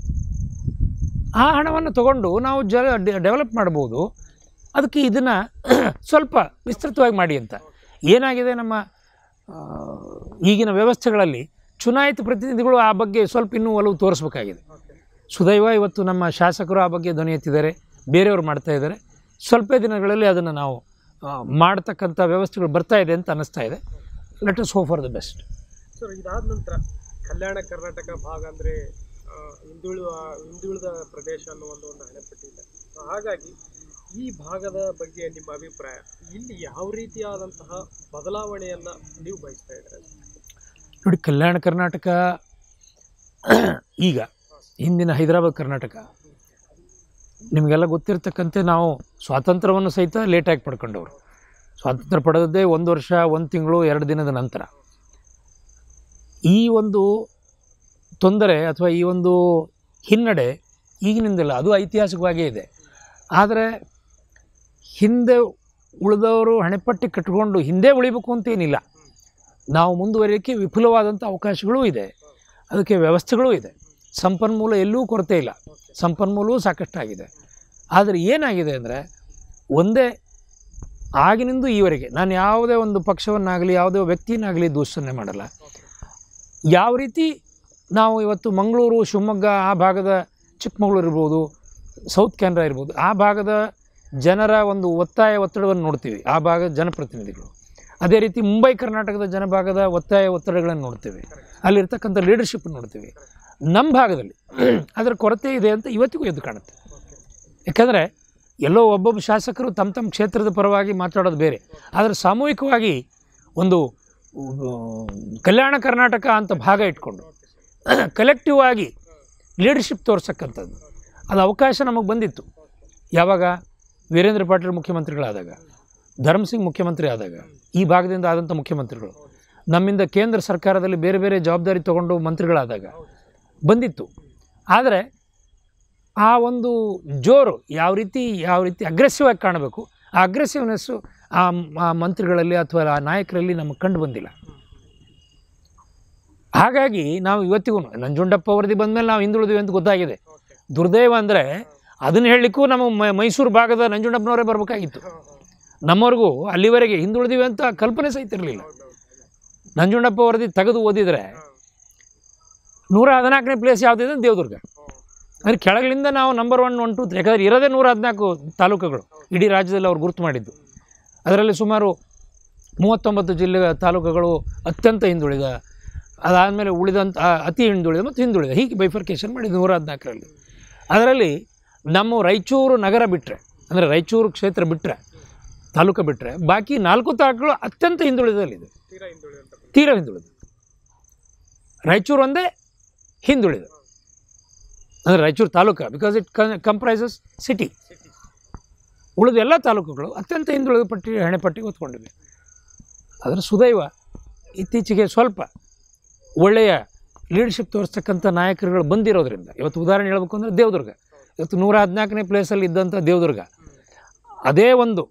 ಆ ಹಣವನ್ನು ತಗೊಂಡು ನಾವು ಜ ಡೆವಲಪ್ ಮಾಡ್ಬೋದು ಅದಕ್ಕೆ ಇದನ್ನು ಸ್ವಲ್ಪ ವಿಸ್ತೃತವಾಗಿ ಮಾಡಿ ಅಂತ ಏನಾಗಿದೆ ನಮ್ಮ ಆ, ಈಗಿನ ವ್ಯವಸ್ಥೆಗಳಲ್ಲಿ ಚುನಾಯಿತ ಪ್ರತಿನಿಧಿಗಳು ಆ ಬಗ್ಗೆ ಸ್ವಲ್ಪ ಇನ್ನೂ ಒಲವು ತೋರಿಸ್ಬೇಕಾಗಿದೆ ಸುದೈವ ಇವತ್ತು ನಮ್ಮ ಶಾಸಕರು ಆ ಬಗ್ಗೆ ಧ್ವನಿ ಎತ್ತಿದ್ದಾರೆ ಬೇರೆಯವರು ಮಾಡ್ತಾ ಇದ್ದಾರೆ ಸ್ವಲ್ಪ ದಿನಗಳಲ್ಲಿ ಅದನ್ನು ನಾವು ಆ, ಮಾಡ್ತಕ್ಕಂಥ ವ್ಯವಸ್ಥೆಗಳು ಬರ್ತಾ ಇದೆ ಅಂತ ಅನ್ನಿಸ್ತಾ ಇದೆ let us go for the best sir ಇದಾದ ನಂತರ ಕಲ್ಯಾಣ ಕರ್ನಾಟಕ ಭಾಗ ಅಂದರೆ ಹಿಂದುಳಿದ ಹಿಂದುಳಿದ ಪ್ರದೇಶ ಅನ್ನೋ ಒಂದು ಒಂದು ಹಣೆಪಟ್ಟಿ ಇದೆ So ಹಾಗಾಗಿ ಈ ಭಾಗದ ಬಗ್ಗೆ ನಿಮ್ಮ ಅಭಿಪ್ರಾಯ ಇಲ್ಲಿ ಯಾವ ರೀತಿಯಾದಂತಹ ಬದಲಾವಣೆಯನ್ನು ನೀವು ಬಯಸ್ತಾ ಇದ್ದಾರೆ ನೋಡಿ ಕಲ್ಯಾಣ ಕರ್ನಾಟಕ ಈಗ ಹಿಂದಿನ ಹೈದರಾಬಾದ್ ಕರ್ನಾಟಕ ನಿಮಗೆಲ್ಲ ಗೊತ್ತಿರ್ತಕ್ಕಂತೆ ನಾವು ಸ್ವಾತಂತ್ರ್ಯವನ್ನು ಸಹಿತ ಲೇಟಾಗಿ ಪಡ್ಕೊಂಡವರು ಸ್ವಾತಂತ್ರ್ಯ ಪಡೆದದ್ದೇ ಒಂದು ವರ್ಷ ಒಂದು ತಿಂಗಳು ಎರಡು ದಿನದ ನಂತರ ಈ ಒಂದು ತೊಂದರೆ ಅಥವಾ ಈ ಒಂದು ಹಿನ್ನಡೆ ಈಗಿನಿಂದಲ್ಲ ಅದು ಐತಿಹಾಸಿಕವಾಗೇ ಇದೆ ಆದರೆ ಹಿಂದೆ ಉಳಿದವರು ಹಣೆಪಟ್ಟಿ ಕಟ್ಟಿಕೊಂಡು ಹಿಂದೆ ಉಳಿಬೇಕು ಅಂತೇನಿಲ್ಲ ನಾವು ಮುಂದುವರಿಯೋಕ್ಕೆ ವಿಪುಲವಾದಂಥ ಅವಕಾಶಗಳೂ ಇದೆ ಅದಕ್ಕೆ ವ್ಯವಸ್ಥೆಗಳೂ ಇದೆ ಸಂಪನ್ಮೂಲ ಎಲ್ಲೂ ಕೊರತೆ ಇಲ್ಲ ಸಂಪನ್ಮೂಲವೂ ಸಾಕಷ್ಟಾಗಿದೆ ಆದರೆ ಏನಾಗಿದೆ ಅಂದರೆ ಒಂದೇ ಆಗಿನಿಂದ ಈವರೆಗೆ ನಾನು ಯಾವುದೇ ಒಂದು ಪಕ್ಷವನ್ನಾಗಲಿ ಯಾವುದೇ ವ್ಯಕ್ತಿಯನ್ನಾಗಲಿ ದೂಷಣೆ ಮಾಡಲ್ಲ ಯಾವ ರೀತಿ ನಾವು ಇವತ್ತು ಮಂಗಳೂರು ಶಿವಮೊಗ್ಗ ಆ ಭಾಗದ ಚಿಕ್ಕಮಗಳೂರು ಇರ್ಬೋದು ಸೌತ್ ಕೆನರಾ ಇರ್ಬೋದು ಆ ಭಾಗದ ಜನರ ಒಂದು ಒತ್ತಾಯ ಒತ್ತಡವನ್ನು ನೋಡ್ತೀವಿ ಆ ಭಾಗದ ಜನಪ್ರತಿನಿಧಿಗಳು ಅದೇ ರೀತಿ ಮುಂಬೈ ಕರ್ನಾಟಕದ ಜನಭಾಗದ ಒತ್ತಾಯ ಒತ್ತಡಗಳನ್ನು ನೋಡ್ತೀವಿ ಅಲ್ಲಿರ್ತಕ್ಕಂಥ ಲೀಡರ್ಶಿಪ್ ನೋಡ್ತೀವಿ ನಮ್ಮ ಭಾಗದಲ್ಲಿ ಅದರ ಕೊರತೆ ಇದೆ ಅಂತ ಇವತ್ತಿಗೂ ಎದ್ದು ಕಾಣುತ್ತೆ ಯಾಕಂದರೆ ಎಲ್ಲೋ ಒಬ್ಬೊಬ್ಬ ಶಾಸಕರು ತಮ್ಮ ತಮ್ಮ ಕ್ಷೇತ್ರದ ಪರವಾಗಿ ಮಾತಾಡೋದು ಬೇರೆ ಆದರೆ ಸಾಮೂಹಿಕವಾಗಿ ಒಂದು ಆ, ಕಲ್ಯಾಣ ಕರ್ನಾಟಕ ಅಂತ ಭಾಗ ಇಟ್ಕೊಂಡು ಕಲೆಕ್ಟಿವ್ ಆಗಿ ಲೀಡರ್ಶಿಪ್ ತೋರ್ಸಕ್ಕಂಥದ್ದು ಅದು ಅವಕಾಶ ನಮಗೆ ಬಂದಿತ್ತು ಯಾವಾಗ ವೀರೇಂದ್ರ ಪಾಟೀಲ್ ಮುಖ್ಯಮಂತ್ರಿಗಳಾದಾಗ ಧರ್ಮಸಿಂಗ್ ಮುಖ್ಯಮಂತ್ರಿ ಆದಾಗ ಈ ಭಾಗದಿಂದ ಆದಂಥ ಮುಖ್ಯಮಂತ್ರಿಗಳು ನಮ್ಮಿಂದ ಕೇಂದ್ರ ಸರ್ಕಾರದಲ್ಲಿ ಬೇರೆ ಬೇರೆ ಜವಾಬ್ದಾರಿ ತಗೊಂಡು ಮಂತ್ರಿಗಳಾದಾಗ ಬಂದಿತ್ತು ಆದರೆ ಆ ಒಂದು ಜೋರು ಯಾವ ರೀತಿ ಯಾವ ರೀತಿ ಅಗ್ರೆಸಿವ್ ಆಗಿ ಕಾಣಬೇಕು ಆ ಅಗ್ರೆಸಿವ್ನೆಸ್ಸು ಆ ಆ ಮಂತ್ರಿಗಳಲ್ಲಿ ಅಥವಾ ಆ ನಾಯಕರಲ್ಲಿ ನಮಗೆ ಕಂಡು ಬಂದಿಲ್ಲ ಹಾಗಾಗಿ ನಾವು ಇವತ್ತಿಗೂ ನಂಜುಂಡಪ್ಪ ವರದಿ ಬಂದಮೇಲೆ ನಾವು ಹಿಂದುಳಿದ್ವಿ ಅಂತ ಗೊತ್ತಾಗಿದೆ ದುರ್ದೈವ ಅಂದರೆ ಅದನ್ನು ಹೇಳಲಿಕ್ಕೂ ನಮ್ಮ ಮ- ಮೈಸೂರು ಭಾಗದ ನಂಜುಂಡಪ್ಪನವರೇ ಬರಬೇಕಾಗಿತ್ತು ನಮ್ಮವ್ರಿಗೂ ಅಲ್ಲಿವರೆಗೆ ಹಿಂದುಳಿದಿವೆ ಅಂತ ಕಲ್ಪನೆ ಸಹಿತ ಇರಲಿಲ್ಲ ನಂಜುಂಡಪ್ಪ ವರದಿ ತೆಗೆದು ಓದಿದರೆ ನೂರ ಹದಿನಾಲ್ಕನೇ ಪ್ಲೇಸ್ ಯಾವುದಿದೆ ಅಂದ್ರೆ ದೇವದುರ್ಗ ಅಂದರೆ ಕೆಳಗಿನಿಂದ ನಾವು number one one two three ಯಾಕಂದರೆ ಇರೋದೇ ನೂರ ಹದಿನಾಲ್ಕು ತಾಲೂಕುಗಳು ಇಡೀ ರಾಜ್ಯದಲ್ಲಿ ಅವ್ರು ಗುರುತು ಮಾಡಿದ್ದು ಅದರಲ್ಲಿ ಸುಮಾರು ಮೂವತ್ತೊಂಬತ್ತು ಜಿಲ್ಲೆ ತಾಲೂಕುಗಳು ಅತ್ಯಂತ ಹಿಂದುಳಿದ ಅದಾದಮೇಲೆ ಉಳಿದಂಥ ಆ- ಅತಿ ಹಿಂದುಳಿದ ಮತ್ತು ಹಿಂದುಳಿದ ಹೀಗೆ ಬೈಫರ್ಕೇಷನ್ ಮಾಡಿದ್ದು ನೂರ ಹದಿನಾಲ್ಕರಲ್ಲಿ ಅದರಲ್ಲಿ ನಮ್ಮ ರಾಯಚೂರು ನಗರ ಬಿಟ್ಟರೆ ಅಂದರೆ ರಾಯಚೂರು ಕ್ಷೇತ್ರ ಬಿಟ್ಟರೆ ತಾಲೂಕು ಬಿಟ್ಟರೆ ಬಾಕಿ ನಾಲ್ಕು ತಾಲೂಕುಗಳು ಅತ್ಯಂತ ಹಿಂದುಳಿದಲ್ಲಿದೆ ತೀರಾ ಹಿಂದುಳಿದಂತ ತೀರಾ ಹಿಂದುಳಿದ ರಾಯಚೂರು ಒಂದೇ ಹಿಂದುಳಿದ ಅಂದರೆ Raichur taluk because it comprises city city ಉಳಿದ ಎಲ್ಲ ತಾಲೂಕುಗಳು ಅತ್ಯಂತ ಹಿಂದುಳಿದ ಪಟ್ಟಿ ಹಣೆಪಟ್ಟಿಗೆ ಹೊತ್ಕೊಂಡಿವೆ ಅದರ ಸುದೈವ ಇತ್ತೀಚೆಗೆ ಸ್ವಲ್ಪ ಒಳ್ಳೆಯ ಲೀಡರ್ಶಿಪ್ ತೋರಿಸ್ತಕ್ಕಂಥ ನಾಯಕರುಗಳು ಬಂದಿರೋದ್ರಿಂದ ಇವತ್ತು ಉದಾಹರಣೆ ಹೇಳ್ಬೇಕು ಅಂದರೆ ದೇವದುರ್ಗ ಇವತ್ತು ನೂರ ಹದಿನಾಲ್ಕನೇ ಪ್ಲೇಸಲ್ಲಿ ಇದ್ದಂಥ ದೇವದುರ್ಗ ಅದೇ ಒಂದು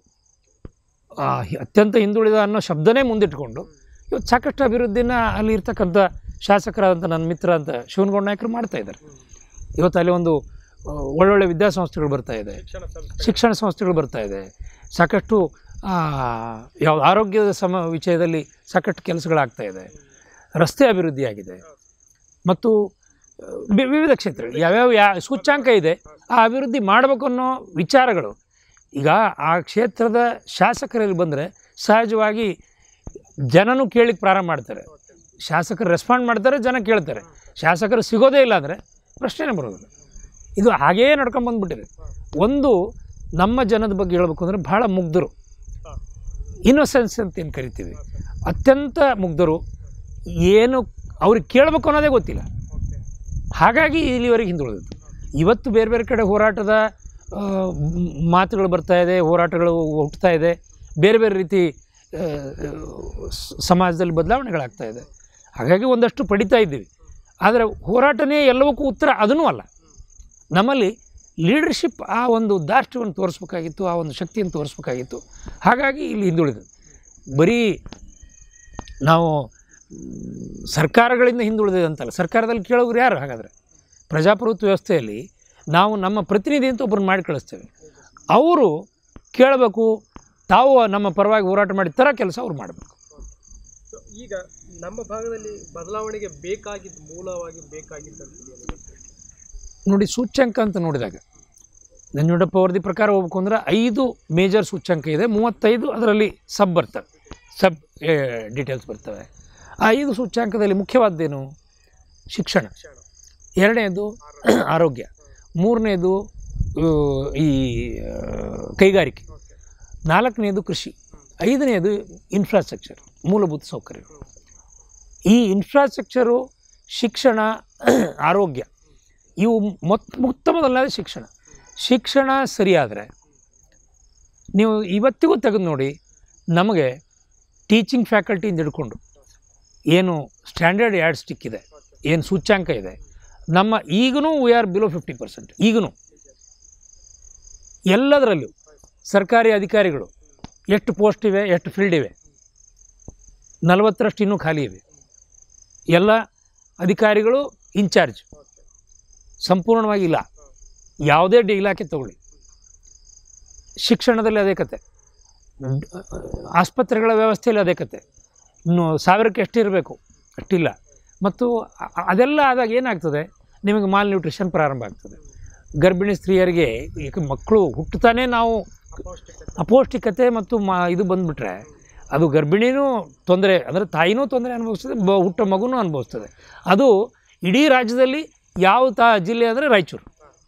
ಆ, ಹಿ- ಅತ್ಯಂತ ಹಿಂದುಳಿದ ಅನ್ನೋ ಶಬ್ದನೇ ಮುಂದಿಟ್ಕೊಂಡು ಇವತ್ತು ಸಾಕಷ್ಟು ಅಭಿವೃದ್ಧಿನ ಅಲ್ಲಿ ಇರ್ತಕ್ಕಂಥ ಶಾಸಕರಾದಂಥ ನನ್ನ ಮಿತ್ರ ಅಂತ ಶಿವನಗೌಡ ನಾಯಕರು ಮಾಡ್ತಾ ಇದ್ದಾರೆ ಇವತ್ತು ಅಲ್ಲಿ ಒಂದು ಆ, ಒಳ್ಳೊಳ್ಳೆ ವಿದ್ಯಾಸಂಸ್ಥೆಗಳು ಬರ್ತಾ ಇದೆ ಶಿಕ್ಷಣ ಸಂಸ್ಥೆ ಶಿಕ್ಷಣ ಸಂಸ್ಥೆಗಳು ಬರ್ತಾ ಇದೆ ಸಾಕಷ್ಟು ಯಾವುದು ಆರೋಗ್ಯದ ಸಮ ವಿಷಯದಲ್ಲಿ ಸಾಕಷ್ಟು ಕೆಲಸಗಳಾಗ್ತಾ ಇದೆ ರಸ್ತೆ ಅಭಿವೃದ್ಧಿಯಾಗಿದೆ ಮತ್ತು ಆ, ವಿ- ವಿವಿಧ ಕ್ಷೇತ್ರಗಳು ಯಾವ್ಯಾವ ಯಾ ಸೂಚ್ಯಾಂಕ ಇದೆ ಆ ಅಭಿವೃದ್ಧಿ ಮಾಡಬೇಕು ಅನ್ನೋ ವಿಚಾರಗಳು ಈಗ ಆ ಕ್ಷೇತ್ರದ ಶಾಸಕರಲ್ಲಿ ಬಂದರೆ ಸಹಜವಾಗಿ ಜನನೂ ಕೇಳಿಕ್ಕೆ ಪ್ರಾರಂಭ ಮಾಡ್ತಾರೆ ಶಾಸಕರು ರೆಸ್ಪಾಂಡ್ ಮಾಡ್ತಾರೆ ಜನ ಕೇಳ್ತಾರೆ ಶಾಸಕರು ಸಿಗೋದೇ ಇಲ್ಲ ಅಂದರೆ ಪ್ರಶ್ನೆನೇ ಬರೋದಿಲ್ಲ ಇದು ಹಾಗೇ ನಡ್ಕೊಂಡು ಬಂದ್ಬಿಟ್ಟಿದೆ ಒಂದು ನಮ್ಮ ಜನದ ಬಗ್ಗೆ ಹೇಳ್ಬೇಕು ಅಂದರೆ ಭಾಳ ಮುಗ್ಧರು ಇನ್ನೋಸೆನ್ಸ್ ಅಂತ ಏನು ಕರಿತೀವಿ ಅತ್ಯಂತ ಮುಗ್ಧರು ಏನು ಅವ್ರಿಗೆ ಕೇಳಬೇಕು ಅನ್ನೋದೇ ಗೊತ್ತಿಲ್ಲ ಓಕೆ ಹಾಗಾಗಿ ಇಲ್ಲಿವರೆಗೆ ಹಿಂದುಳಿದದ್ದು ಇವತ್ತು ಬೇರೆ ಬೇರೆ ಕಡೆ ಹೋರಾಟದ ಆ, ಮ್- ಮಾತುಗಳು ಬರ್ತಾ ಇದೆ ಹೋರಾಟಗಳು ಹುಟ್ಟುತ್ತಾ ಇದೆ ಬೇರೆ ಬೇರೆ ರೀತಿ ಆ, ಸ- ಸಮಾಜದಲ್ಲಿ ಬದಲಾವಣೆಗಳಾಗ್ತಾ ಇದೆ ಹಾಗಾಗಿ ಒಂದಷ್ಟು ಪಡಿತಾ ಇದ್ದೀವಿ ಆದರೆ ಹೋರಾಟನೇ ಎಲ್ಲವಕ್ಕೂ ಉತ್ತರ ಅದನ್ನೂ ಅಲ್ಲ ನಮ್ಮಲ್ಲಿ ಲೀಡರ್ಶಿಪ್ ಆ ಒಂದು ದಾರ್ಷ್ಟ್ಯವನ್ನು ತೋರಿಸ್ಬೇಕಾಗಿತ್ತು ಆ ಒಂದು ಶಕ್ತಿಯನ್ನು ತೋರಿಸ್ಬೇಕಾಗಿತ್ತು ಹಾಗಾಗಿ ಇಲ್ಲಿ ಹಿಂದುಳಿದದ್ದು ಬರೀ ನಾವು ಮ್, ಸರ್ಕಾರಗಳಿಂದ ಹಿಂದುಳಿದಿದೆ ಅಂತಲ್ಲ ಸರ್ಕಾರದಲ್ಲಿ ಕೇಳೋರು ಯಾರು ಹಾಗಾದರೆ ಪ್ರಜಾಪ್ರಭುತ್ವ ವ್ಯವಸ್ಥೆಯಲ್ಲಿ ನಾವು ನಮ್ಮ ಪ್ರತಿನಿಧಿ ಅಂತ ಒಬ್ಬರನ್ನ ಮಾಡಿ ಕಳಿಸ್ತೇವೆ ಅವರು ಕೇಳಬೇಕು ತಾವು ನಮ್ಮ ಪರವಾಗಿ ಹೋರಾಟ ಮಾಡಿ ಥರ ಕೆಲಸ ಅವ್ರು ಮಾಡಬೇಕು ಸೊ ಈಗ ನಮ್ಮ ಭಾಗದಲ್ಲಿ ಬದಲಾವಣೆಗೆ ಬೇಕಾಗಿದ್ದು ಮೂಲವಾಗಿ ಬೇಕಾಗಿದ್ದಂಥದ್ದು ಏನು? ನೋಡಿ ಸೂಚ್ಯಂಕ ಅಂತ ನೋಡಿದಾಗ ನಂಜುಂಡಪ್ಪ ವರದಿ ಪ್ರಕಾರ ಹೋಗ್ಬೇಕು ಅಂದ್ರೆ ಐದು ಮೇಜರ್ ಸೂಚ್ಯಂಕ ಇದೆ ಮೂವತ್ತೈದು ಅದರಲ್ಲಿ ಸಬ್ ಬರ್ತವೆ ಸಬ್ ಡೀಟೇಲ್ಸ್ ಬರ್ತವೆ ಆ ಐದು ಸೂಚ್ಯಾಂಕದಲ್ಲಿ ಮುಖ್ಯವಾದ್ದೇನು ಶಿಕ್ಷಣ ಶಿಕ್ಷಣ ಎರಡನೇದು ಆರೋಗ್ಯ ಮೂರನೇದು ಆ, ಈ ಆ, ಕೈಗಾರಿಕೆ ಓಕೆ ನಾಲ್ಕನೇದು ಕೃಷಿ ಐದನೇದು ಇನ್ಫ್ರಾಸ್ಟ್ರಕ್ಚರ್ ಮೂಲಭೂತ ಸೌಕರ್ಯಗಳು ಈ ಇನ್ಫ್ರಾಸ್ಟ್ರಕ್ಚರು ಶಿಕ್ಷಣ ಆರೋಗ್ಯ ಇವು ಮೊತ್ ಮೊತ್ತ ಮೊದಲನೇದು ಶಿಕ್ಷಣ ಶಿಕ್ಷಣ ಸರಿಯಾದರೆ ನೀವು ಇವತ್ತಿಗೂ ತೆಗೆದು ನೋಡಿ ನಮಗೆ ಟೀಚಿಂಗ್ ಫ್ಯಾಕಲ್ಟಿಯಿಂದ ಹಿಡ್ಕೊಂಡು ಏನು ಸ್ಟ್ಯಾಂಡರ್ಡ್ ಯಾರ್ಡ್ ಸ್ಟಿಕ್ ಇದೆ ಏನು ಸೂಚ್ಯಾಂಕ ಇದೆ ನಮ್ಮ ಈಗಲೂ we are below fifty percent ಈಗಲೂ ಎಲ್ಲದರಲ್ಲೂ ಸರ್ಕಾರಿ ಅಧಿಕಾರಿಗಳು ಎಷ್ಟು ಪೋಸ್ಟ್ ಇವೆ ಎಷ್ಟು ಫೀಲ್ಡ್ ಇವೆ ನಲವತ್ತರಷ್ಟು ಇನ್ನೂ ಖಾಲಿ ಇವೆ ಎಲ್ಲ ಅಧಿಕಾರಿಗಳು ಇನ್ಚಾರ್ಜ್ ಸಂಪೂರ್ಣವಾಗಿ ಇಲ್ಲ ಯಾವುದೇ ಡಿ ಇಲಾಖೆ ತಗೊಳ್ಳಿ ಶಿಕ್ಷಣದಲ್ಲಿ ಅದೇ ಕತೆ ಆಸ್ಪತ್ರೆಗಳ ವ್ಯವಸ್ಥೆಯಲ್ಲಿ ಅದೇ ಕತೆ ಇನ್ನು ಸಾವಿರಕ್ಕೆ ಎಷ್ಟಿರಬೇಕು ಅಷ್ಟಿಲ್ಲ ಮತ್ತು ಅ- ಅದೆಲ್ಲ ಆದಾಗ ಏನಾಗ್ತದೆ ನಿಮಗೆ ಮಾಲ್ ನ್ಯೂಟ್ರಿಷನ್ ಪ್ರಾರಂಭ ಆಗ್ತದೆ ಗರ್ಭಿಣಿ ಸ್ತ್ರೀಯರಿಗೆ ಈಗ ಮಕ್ಕಳು ಹುಟ್ಟುತ್ತಾನೆ ನಾವು ಅಪೌಷ್ಟಿಕತೆ ಅಪೌಷ್ಟಿಕತೆ ಮತ್ತು ಮ ಇದು ಬಂದುಬಿಟ್ರೆ ಅದು ಗರ್ಭಿಣಿನೂ ತೊಂದರೆ ಅಂದರೆ ತಾಯಿನೂ ತೊಂದರೆ ಅನುಭವಿಸ್ತದೆ ಬ ಹುಟ್ಟೋ ಮಗುನೂ ಅನುಭವಿಸ್ತದೆ ಅದು ಇಡೀ ರಾಜ್ಯದಲ್ಲಿ ಯಾವ ತಾ ಜಿಲ್ಲೆ ಅಂದರೆ ರಾಯಚೂರು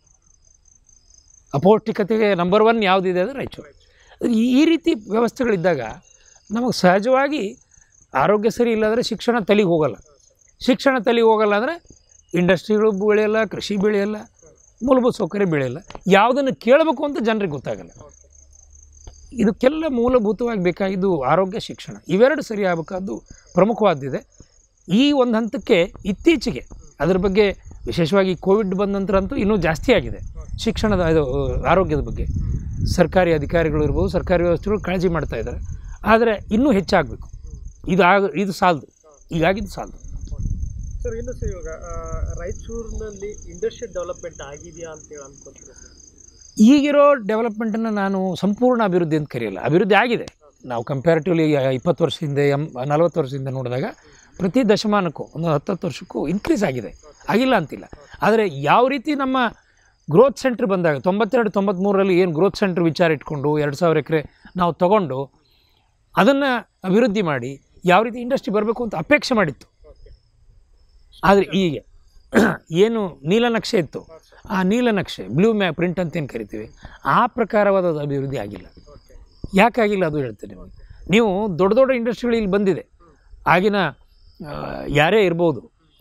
ಅಪೌಷ್ಟಿಕತೆಗೆ ನಂಬರ್ ಒನ್ ಯಾವುದಿದೆ ಅಂದರೆ ರಾಯಚೂರು ಈ- ಈ ರೀತಿ ವ್ಯವಸ್ಥೆಗಳಿದ್ದಾಗ ನಮಗೆ ಸಹಜವಾಗಿ ಆರೋಗ್ಯ ಸರಿ ಇಲ್ಲಾಂದರೆ ಶಿಕ್ಷಣ ತಲೆಗೆ ಹೋಗಲ್ಲ ಶಿಕ್ಷಣ ತಲೆಗೆ ಹೋಗಲ್ಲ ಅಂದರೆ ಇಂಡಸ್ಟ್ರಿಗಳು ಬೆಳೆಯಲ್ಲ ಕೃಷಿ ಬೆಳೆಯಲ್ಲ ಮೂಲಭೂತ ಸೌಕರ್ಯ ಬೆಳೆಯಲ್ಲ ಯಾವುದನ್ನು ಕೇಳಬೇಕು ಅಂತ ಜನರಿಗೆ ಗೊತ್ತಾಗಲ್ಲ ಇದಕ್ಕೆಲ್ಲ ಮೂಲಭೂತವಾಗಿ ಬೇಕಾಗಿದ್ದು ಆರೋಗ್ಯ ಶಿಕ್ಷಣ ಇವೆರಡು ಸರಿ ಆಗಬೇಕಾದ್ದು ಪ್ರಮುಖವಾದ್ದಿದೆ ಈ ಒಂದು ಹಂತಕ್ಕೆ ಇತ್ತೀಚೆಗೆ ಅದರ ಬಗ್ಗೆ ವಿಶೇಷವಾಗಿ ಕೋವಿಡ್ ಬಂದ ನಂತರ ಅಂತೂ ಇನ್ನೂ ಜಾಸ್ತಿ ಆಗಿದೆ ಶಿಕ್ಷಣದ ಇದು ಆರೋಗ್ಯದ ಬಗ್ಗೆ ಸರ್ಕಾರಿ ಅಧಿಕಾರಿಗಳು ಇರ್ಬೋದು ಸರ್ಕಾರಿ ವ್ಯವಸ್ಥೆಗಳು ಕಾಳಜಿ ಮಾಡ್ತಾ ಇದ್ದಾರೆ ಆದರೆ ಇನ್ನೂ ಹೆಚ್ಚಾಗಬೇಕು ಇದು ಆಗ ಇದು ಸಾಲದು ಈಗಾಗಿದ್ದು ಸಾಲದು ಸರ್ ಇನ್ನು ಸರ್ ಇವಾಗ ಆ, ರಾಯಚೂರಿನಲ್ಲಿ ಇಂಡಸ್ಟ್ರಿಯಲ್ ಡೆವಲಪ್ಮೆಂಟ್ ಆಗಿದೆಯಾ ಅಂತ ಹೇಳಿ ಅನ್ಕೊಂತೀರಾ ಸರ್ ಈಗಿರೋ ಡೆವಲಪ್ಮೆಂಟನ್ನು ನಾನು ಸಂಪೂರ್ಣ ಅಭಿವೃದ್ಧಿ ಅಂತ ಕರೆಯಲ್ಲ ಅಭಿವೃದ್ಧಿ ಆಗಿದೆ ನಾವು ಕಂಪ್ಯಾರಿಟಿವ್ಲಿ ಇಪ್ಪತ್ತು ವರ್ಷದಿಂದ ಎಂ ನಲವತ್ತು ವರ್ಷದಿಂದ ನೋಡಿದಾಗ ಪ್ರತಿ ದಶಮಾನಕ್ಕೂ ಒಂದು ಹತ್ತತ್ತು ವರ್ಷಕ್ಕೂ ಇನ್ಕ್ರೀಸ್ ಆಗಿದೆ ಆಗಿಲ್ಲ ಅಂತಿಲ್ಲ ಆದರೆ ಯಾವ ರೀತಿ ನಮ್ಮ ಗ್ರೋತ್ ಸೆಂಟ್ರ್ ಬಂದಾಗ ತೊಂಬತ್ತೆರಡು ತೊಂಬತ್ತ್ಮೂರರಲ್ಲಿ ಏನು ಗ್ರೋತ್ ಸೆಂಟ್ರ್ ವಿಚಾರ ಇಟ್ಕೊಂಡು ಎರಡು ಸಾವಿರ ಎಕರೆ ನಾವು ತಗೊಂಡು ಅದನ್ನು ಅಭಿವೃದ್ಧಿ ಮಾಡಿ ಯಾವ ರೀತಿ ಇಂಡಸ್ಟ್ರಿ ಬರಬೇಕು ಅಂತ ಅಪೇಕ್ಷೆ ಮಾಡಿತ್ತು ಓಕೆ ಆದರೆ ಈಗ ಏನು ನೀಲನಕ್ಷೆ ಇತ್ತು ಆ ನೀಲನಕ್ಷೆ ಬ್ಲೂ ಮ್ಯಾ ಪ್ರಿಂಟ್ ಅಂತ ಏನು ಕರಿತೀವಿ ಆ ಪ್ರಕಾರವಾದ ಅಭಿವೃದ್ಧಿ ಆಗಿಲ್ಲ ಓಕೆ ಯಾಕಾಗಿಲ್ಲ ಅದು ಹೇಳ್ತೇನೆ ನಿಮಗೆ ನೀವು ದೊಡ್ಡ ದೊಡ್ಡ ಇಂಡಸ್ಟ್ರಿಗಳು ಇಲ್ಲಿ ಬಂದಿದೆ ಆಗಿನ ಆ, ಯಾರೇ ಇರ್ಬೋದು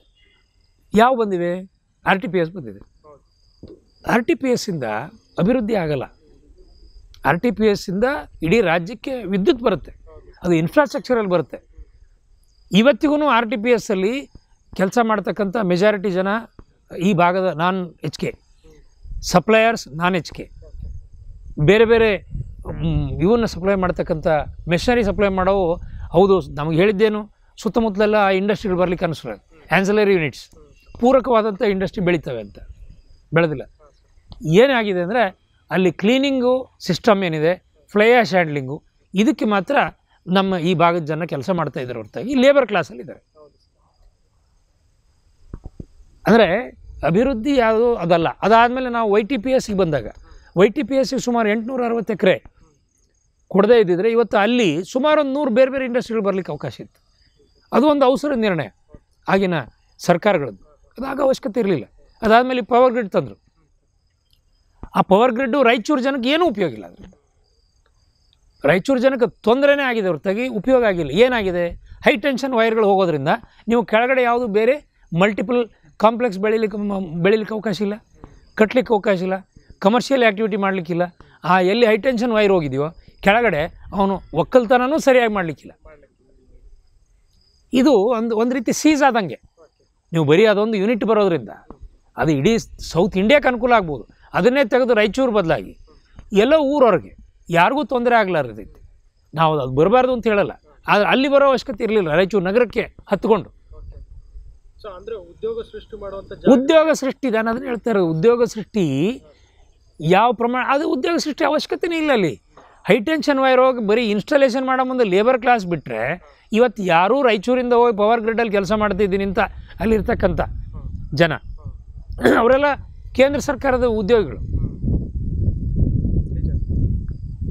ಯಾವ ಬಂದಿವೆ ಆರ್ ಟಿ ಪಿ ಎಸ್ ಬಂದಿದೆ ಹೌದು ಆರ್ ಟಿ ಪಿ ಎಸ್ಸಿಂದ ಅಭಿವೃದ್ಧಿ ಆಗಲ್ಲ ಆರ್ ಟಿ ಪಿ ಎಸ್ಸಿಂದ ಇಡೀ ರಾಜ್ಯಕ್ಕೆ ವಿದ್ಯುತ್ ಬರುತ್ತೆ ಅದು ಇನ್ಫ್ರಾಸ್ಟ್ರಕ್ಚರಲ್ಲಿ ಬರುತ್ತೆ ಇವತ್ತಿಗೂ ಆರ್ ಟಿ ಪಿ ಎಸ್ಸಲ್ಲಿ ಕೆಲಸ ಮಾಡ್ತಕ್ಕಂಥ ಮೆಜಾರಿಟಿ ಜನ ಈ ಭಾಗದ non H K suppliers non H K ಬೇರೆ ಬೇರೆ ಇವನ್ನ ಸಪ್ಲೈ ಮಾಡ್ತಕ್ಕಂಥ ಮೆಷನರಿ ಸಪ್ಲೈ ಮಾಡೋವು ಹೌದು ನಮಗೆ ಹೇಳಿದ್ದೇನು ಸುತ್ತಮುತ್ತಲೆಲ್ಲ ಆ ಇಂಡಸ್ಟ್ರಿಗಳು ಬರ್ಲಿಕ್ಕೆ ಅನಿಸ್ತದೆ ಆ್ಯನ್ಸಲರಿ ಯೂನಿಟ್ಸ್ ಪೂರಕವಾದಂಥ ಇಂಡಸ್ಟ್ರಿ ಬೆಳೀತವೆ ಅಂತ ಬೆಳೆದಿಲ್ಲ ಏನಾಗಿದೆ ಅಂದರೆ ಅಲ್ಲಿ ಕ್ಲೀನಿಂಗು ಸಿಸ್ಟಮ್ ಏನಿದೆ ಫ್ಲೈ ಆಶ್ ಹ್ಯಾಂಡ್ಲಿಂಗು ಇದಕ್ಕೆ ಮಾತ್ರ ನಮ್ಮ ಈ ಭಾಗದ ಜನ ಕೆಲಸ ಮಾಡ್ತಾ ಇದ್ದಾರೆ ಹೊರತಾಗಿ ಲೇಬರ್ ಕ್ಲಾಸಲ್ಲಿ ಇದ್ದಾರೆ ಹೌದು ಅಂದರೆ ಅಭಿವೃದ್ಧಿ ಯಾವುದು ಅದಲ್ಲ ಅದಾದಮೇಲೆ ನಾವು ವೈ ಟಿ ಪಿ ಎಸ್ಗೆ ಬಂದಾಗ ವೈ ಟಿ ಪಿ ಎಸ್ಗೆ ಸುಮಾರು ಎಂಟುನೂರ ಅರವತ್ತು ಎಕರೆ ಕೊಡದೇ ಇದ್ದಿದ್ರೆ ಇವತ್ತು ಅಲ್ಲಿ ಸುಮಾರು ಒಂದು ನೂರು ಬೇರೆ ಬೇರೆ ಇಂಡಸ್ಟ್ರಿಗಳು ಬರಲಿಕ್ಕೆ ಅವಕಾಶ ಇತ್ತು ಅದು ಒಂದು ಅವಸರದ ನಿರ್ಣಯ ಆಗಿನ ಸರ್ಕಾರಗಳದ್ದು ಅದಾಗ ಅವಶ್ಯಕತೆ ಇರಲಿಲ್ಲ ಅದಾದಮೇಲೆ ಪವರ್ ಗ್ರಿಡ್ ತಂದರು ಆ ಪವರ್ ಗ್ರಿಡ್ಡು ರಾಯಚೂರು ಜನಕ್ಕೆ ಏನೂ ಉಪಯೋಗ ಇಲ್ಲ ಅದರಿಂದ ರಾಯಚೂರು ಜನಕ್ಕೆ ತೊಂದರೆನೇ ಆಗಿದೆ ಹೊರತಾಗಿ ಉಪಯೋಗ ಆಗಿಲ್ಲ ಏನಾಗಿದೆ ಹೈ ಟೆನ್ಷನ್ ವೈರ್ಗಳು ಹೋಗೋದ್ರಿಂದ ನೀವು ಕೆಳಗಡೆ ಯಾವುದು ಬೇರೆ ಮಲ್ಟಿಪಲ್ ಕಾಂಪ್ಲೆಕ್ಸ್ ಬೆಳಿಲಿಕ್ಕೆ ಮ- ಬೆಳಿಲಿಕ್ಕೆ ಅವಕಾಶ ಇಲ್ಲ ಕಟ್ಟಲಿಕ್ಕೆ ಅವಕಾಶ ಇಲ್ಲ ಕಮರ್ಷಿಯಲ್ ಆ್ಯಕ್ಟಿವಿಟಿ ಮಾಡಲಿಕ್ಕಿಲ್ಲ ಆ ಎಲ್ಲಿ ಹೈ ಟೆನ್ಷನ್ ವೈರ್ ಹೋಗಿದೆಯೋ ಕೆಳಗಡೆ ಅವನು ಒಕ್ಕಲ್ತನನೂ ಸರಿಯಾಗಿ ಮಾಡಲಿಕ್ಕಿಲ್ಲ ಇದು ಒಂದು ಒಂದು ರೀತಿ ಸೀಸ್ ಆದಂಗೆ ನೀವು ಬರೀ ಅದೊಂದು ಯೂನಿಟ್ ಬರೋದ್ರಿಂದ ಅದು ಇಡೀ ಸೌತ್ ಇಂಡಿಯಾಕ್ಕೆ ಅನುಕೂಲ ಆಗ್ಬೋದು ಅದನ್ನೇ ತೆಗೆದು ರಾಯಚೂರು ಬದಲಾಗಿ ಎಲ್ಲೋ ಊರವ್ರಿಗೆ ಯಾರಿಗೂ ತೊಂದರೆ ಆಗಲಾರದೈತಿ ನಾವು ಅದು ಬರಬಾರ್ದು ಅಂತ ಹೇಳಲ್ಲ ಆದರೆ ಅಲ್ಲಿ ಬರೋ ಅವಶ್ಯಕತೆ ಇರಲಿಲ್ಲ ರಾಯಚೂರು ನಗರಕ್ಕೆ ಹತ್ಕೊಂಡು ಓಕೆ ಸೊ ಅಂದ್ರೆ ಉದ್ಯೋಗ ಸೃಷ್ಟಿ ಮಾಡುವಂತ ಜಾಗ ಉದ್ಯೋಗ ಸೃಷ್ಟಿ ಇದೆ ಅನ್ನೋದನ್ನ ಹೇಳ್ತಾರೆ ಉದ್ಯೋಗ ಸೃಷ್ಟಿ ಯಾವ ಪ್ರಮಾಣ ಅದು ಉದ್ಯೋಗ ಸೃಷ್ಟಿ ಅವಶ್ಯಕತೆನೇ ಇಲ್ಲ ಅಲ್ಲಿ ಹೈ ಟೆನ್ಷನ್ ವೈರ್ ಹೋಗಿ ಬರೀ ಇನ್ಸ್ಟಾಲೇಷನ್ ಮಾಡೋ ಮುಂದೆ ಲೇಬರ್ ಕ್ಲಾಸ್ ಬಿಟ್ಟರೆ ಇವತ್ತು ಯಾರೂ ರಾಯಚೂರಿಂದ ಹೋಗಿ ಪವರ್ ಗ್ರಿಡ್ಡಲ್ಲಿ ಕೆಲಸ ಮಾಡ್ತಿದ್ದೀನಿ ಅಂತ ಅಲ್ಲಿರ್ತಕ್ಕಂಥ ಜನ ಅವರೆಲ್ಲ ಕೇಂದ್ರ ಸರ್ಕಾರದ ಉದ್ಯೋಗಿಗಳು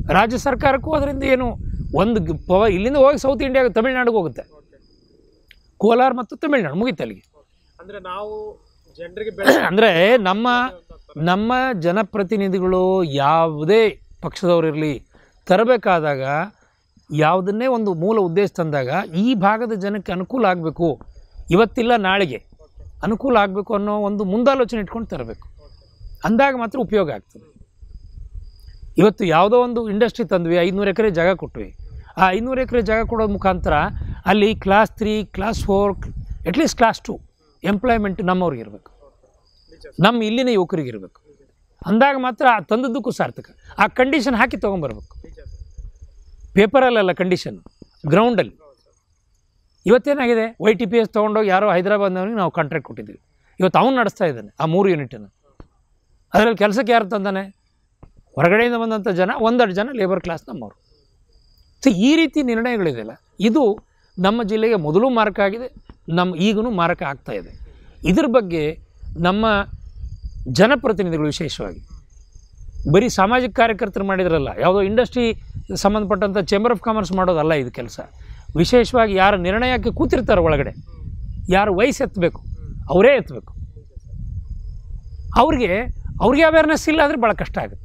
ರಾಜ್ಯ ಸರ್ಕಾರಕ್ಕೂ ಅದರಿಂದ ಏನು ಒಂದು ಗ್- ಪವ ಇಲ್ಲಿಂದ ಹೋಗಿ ಸೌತ್ ಇಂಡಿಯಾಗೆ ತಮಿಳ್ನಾಡಿಗೆ ಹೋಗುತ್ತೆ ಓಕೆ ಕೋಲಾರ ಮತ್ತು ತಮಿಳ್ನಾಡು ಮುಗೀತು ಅಲ್ಲಿಗೆ ಅಂದ್ರೆ ನಾವು ಜನರಿಗೆ ಬೆಳೆ ಅಂದರೆ ನಮ್ಮ ನಮ್ಮ ಜನಪ್ರತಿನಿಧಿಗಳು ಯಾವುದೇ ಪಕ್ಷದವರಿರಲಿ ತರಬೇಕಾದಾಗ ಯಾವುದನ್ನೇ ಒಂದು ಮೂಲ ಉದ್ದೇಶ ತಂದಾಗ ಈ ಭಾಗದ ಜನಕ್ಕೆ ಅನುಕೂಲ ಆಗಬೇಕು ಇವತ್ತಿಲ್ಲ ನಾಳೆಗೆ ಅನುಕೂಲ ಆಗಬೇಕು ಅನ್ನೋ ಒಂದು ಮುಂದಾಲೋಚನೆ ಇಟ್ಕೊಂಡು ತರಬೇಕು ಅಂದಾಗ ಮಾತ್ರ ಉಪಯೋಗ ಆಗ್ತದೆ ಇವತ್ತು ಯಾವುದೋ ಒಂದು ಇಂಡಸ್ಟ್ರಿ ತಂದ್ವಿ ಐದುನೂರು ಎಕರೆ ಜಾಗ ಕೊಟ್ವಿ ಆ ಐನೂರು ಎಕರೆ ಜಾಗ ಕೊಡೋದು ಮುಖಾಂತರ ಅಲ್ಲಿ class three class four at least class two employment ನಮ್ಮವ್ರಿಗೆ ಇರಬೇಕು ನಿಜ ನಮ್ಮ ಇಲ್ಲಿನ ಯುವಕರಿಗೆ ಇರಬೇಕು ಅಂದಾಗ ಮಾತ್ರ ಆ ತಂದದ್ದಕ್ಕೂ ಸಾರ್ಥಕ ಆ ಕಂಡೀಷನ್ ಹಾಕಿ ತೊಗೊಂಬರ್ಬೇಕು ನಿಜ ಸರ್ ಪೇಪರಲ್ಲೆಲ್ಲ ಕಂಡೀಷನ್ ಗ್ರೌಂಡಲ್ಲಿ ಹೌದು ಸರ್ ಇವತ್ತೇನಾಗಿದೆ ವೈ ಟಿ ಪಿ ಎಸ್ ತೊಗೊಂಡೋಗಿ ಯಾರೋ ಹೈದರಾಬಾದ್ನವ್ರಿಗೆ ನಾವು ಕಾಂಟ್ರಾಕ್ಟ್ ಕೊಟ್ಟಿದ್ದೀವಿ ಇವತ್ತು ಅವನು ನಡೆಸ್ತಾ ಇದ್ದಾನೆ ಆ ಮೂರು ಯೂನಿಟನ್ನು ಅದರಲ್ಲಿ ಕೆಲಸಕ್ಕೆ ಯಾರು ತಂದಾನೆ ಹೊರಗಡೆಯಿಂದ ಬಂದಂಥ ಜನ ಒಂದೆರಡು ಜನ ಲೇಬರ್ ಕ್ಲಾಸ್ ನಮ್ಮವರು ಸೊ ಈ ರೀತಿ ನಿರ್ಣಯಗಳಿದೆಯಲ್ಲ ಇದು ನಮ್ಮ ಜಿಲ್ಲೆಗೆ ಮೊದಲು ಮಾರಕ ಆಗಿದೆ ನಮ್ಮ ಈಗೂ ಮಾರಕ ಆಗ್ತಾ ಇದೆ ಇದ್ರ ಬಗ್ಗೆ ನಮ್ಮ ಜನಪ್ರತಿನಿಧಿಗಳು ವಿಶೇಷವಾಗಿ ಬರೀ ಸಾಮಾಜಿಕ ಕಾರ್ಯಕರ್ತರು ಮಾಡಿದ್ರಲ್ಲ ಯಾವುದೋ ಇಂಡಸ್ಟ್ರಿ ಸಂಬಂಧಪಟ್ಟಂಥ ಚೇಂಬರ್ ಆಫ್ ಕಾಮರ್ಸ್ ಮಾಡೋದಲ್ಲ ಇದು ಕೆಲಸ ವಿಶೇಷವಾಗಿ ಯಾರು ನಿರ್ಣಯಕ್ಕೆ ಕೂತಿರ್ತಾರೆ ಒಳಗಡೆ ಯಾರು ವಯಸ್ಸು ಎತ್ತಬೇಕು ಅವರೇ ಎತ್ತಬೇಕು ಅವ್ರಿಗೆ ಅವ್ರಿಗೆ ಅವೇರ್ನೆಸ್ ಇಲ್ಲ ಅಂದರೆ ಭಾಳ ಕಷ್ಟ ಆಗುತ್ತೆ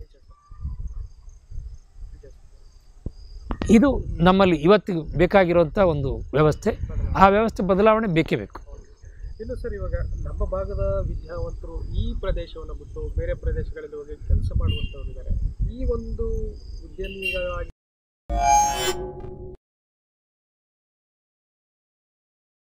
ಇದು ನಮ್ಮಲ್ಲಿ ಇವತ್ತಿಗೆ ಬೇಕಾಗಿರುವಂಥ ಒಂದು ವ್ಯವಸ್ಥೆ ಆ ವ್ಯವಸ್ಥೆ ಬದಲಾವಣೆ ಬೇಕೇ ಬೇಕು ಇನ್ನು ಸರ್ ಇವಾಗ ನಮ್ಮ ಭಾಗದ ವಿದ್ಯಾವಂತರು ಈ ಪ್ರದೇಶವನ್ನು ಬಿಟ್ಟು ಬೇರೆ ಪ್ರದೇಶಗಳಲ್ಲಿ ಹೋಗಿ ಕೆಲಸ ಮಾಡುವಂಥವ್ರು ಇದ್ದಾರೆ ಈ ಒಂದು ಉದ್ಯಮಿಗಳಾಗಿ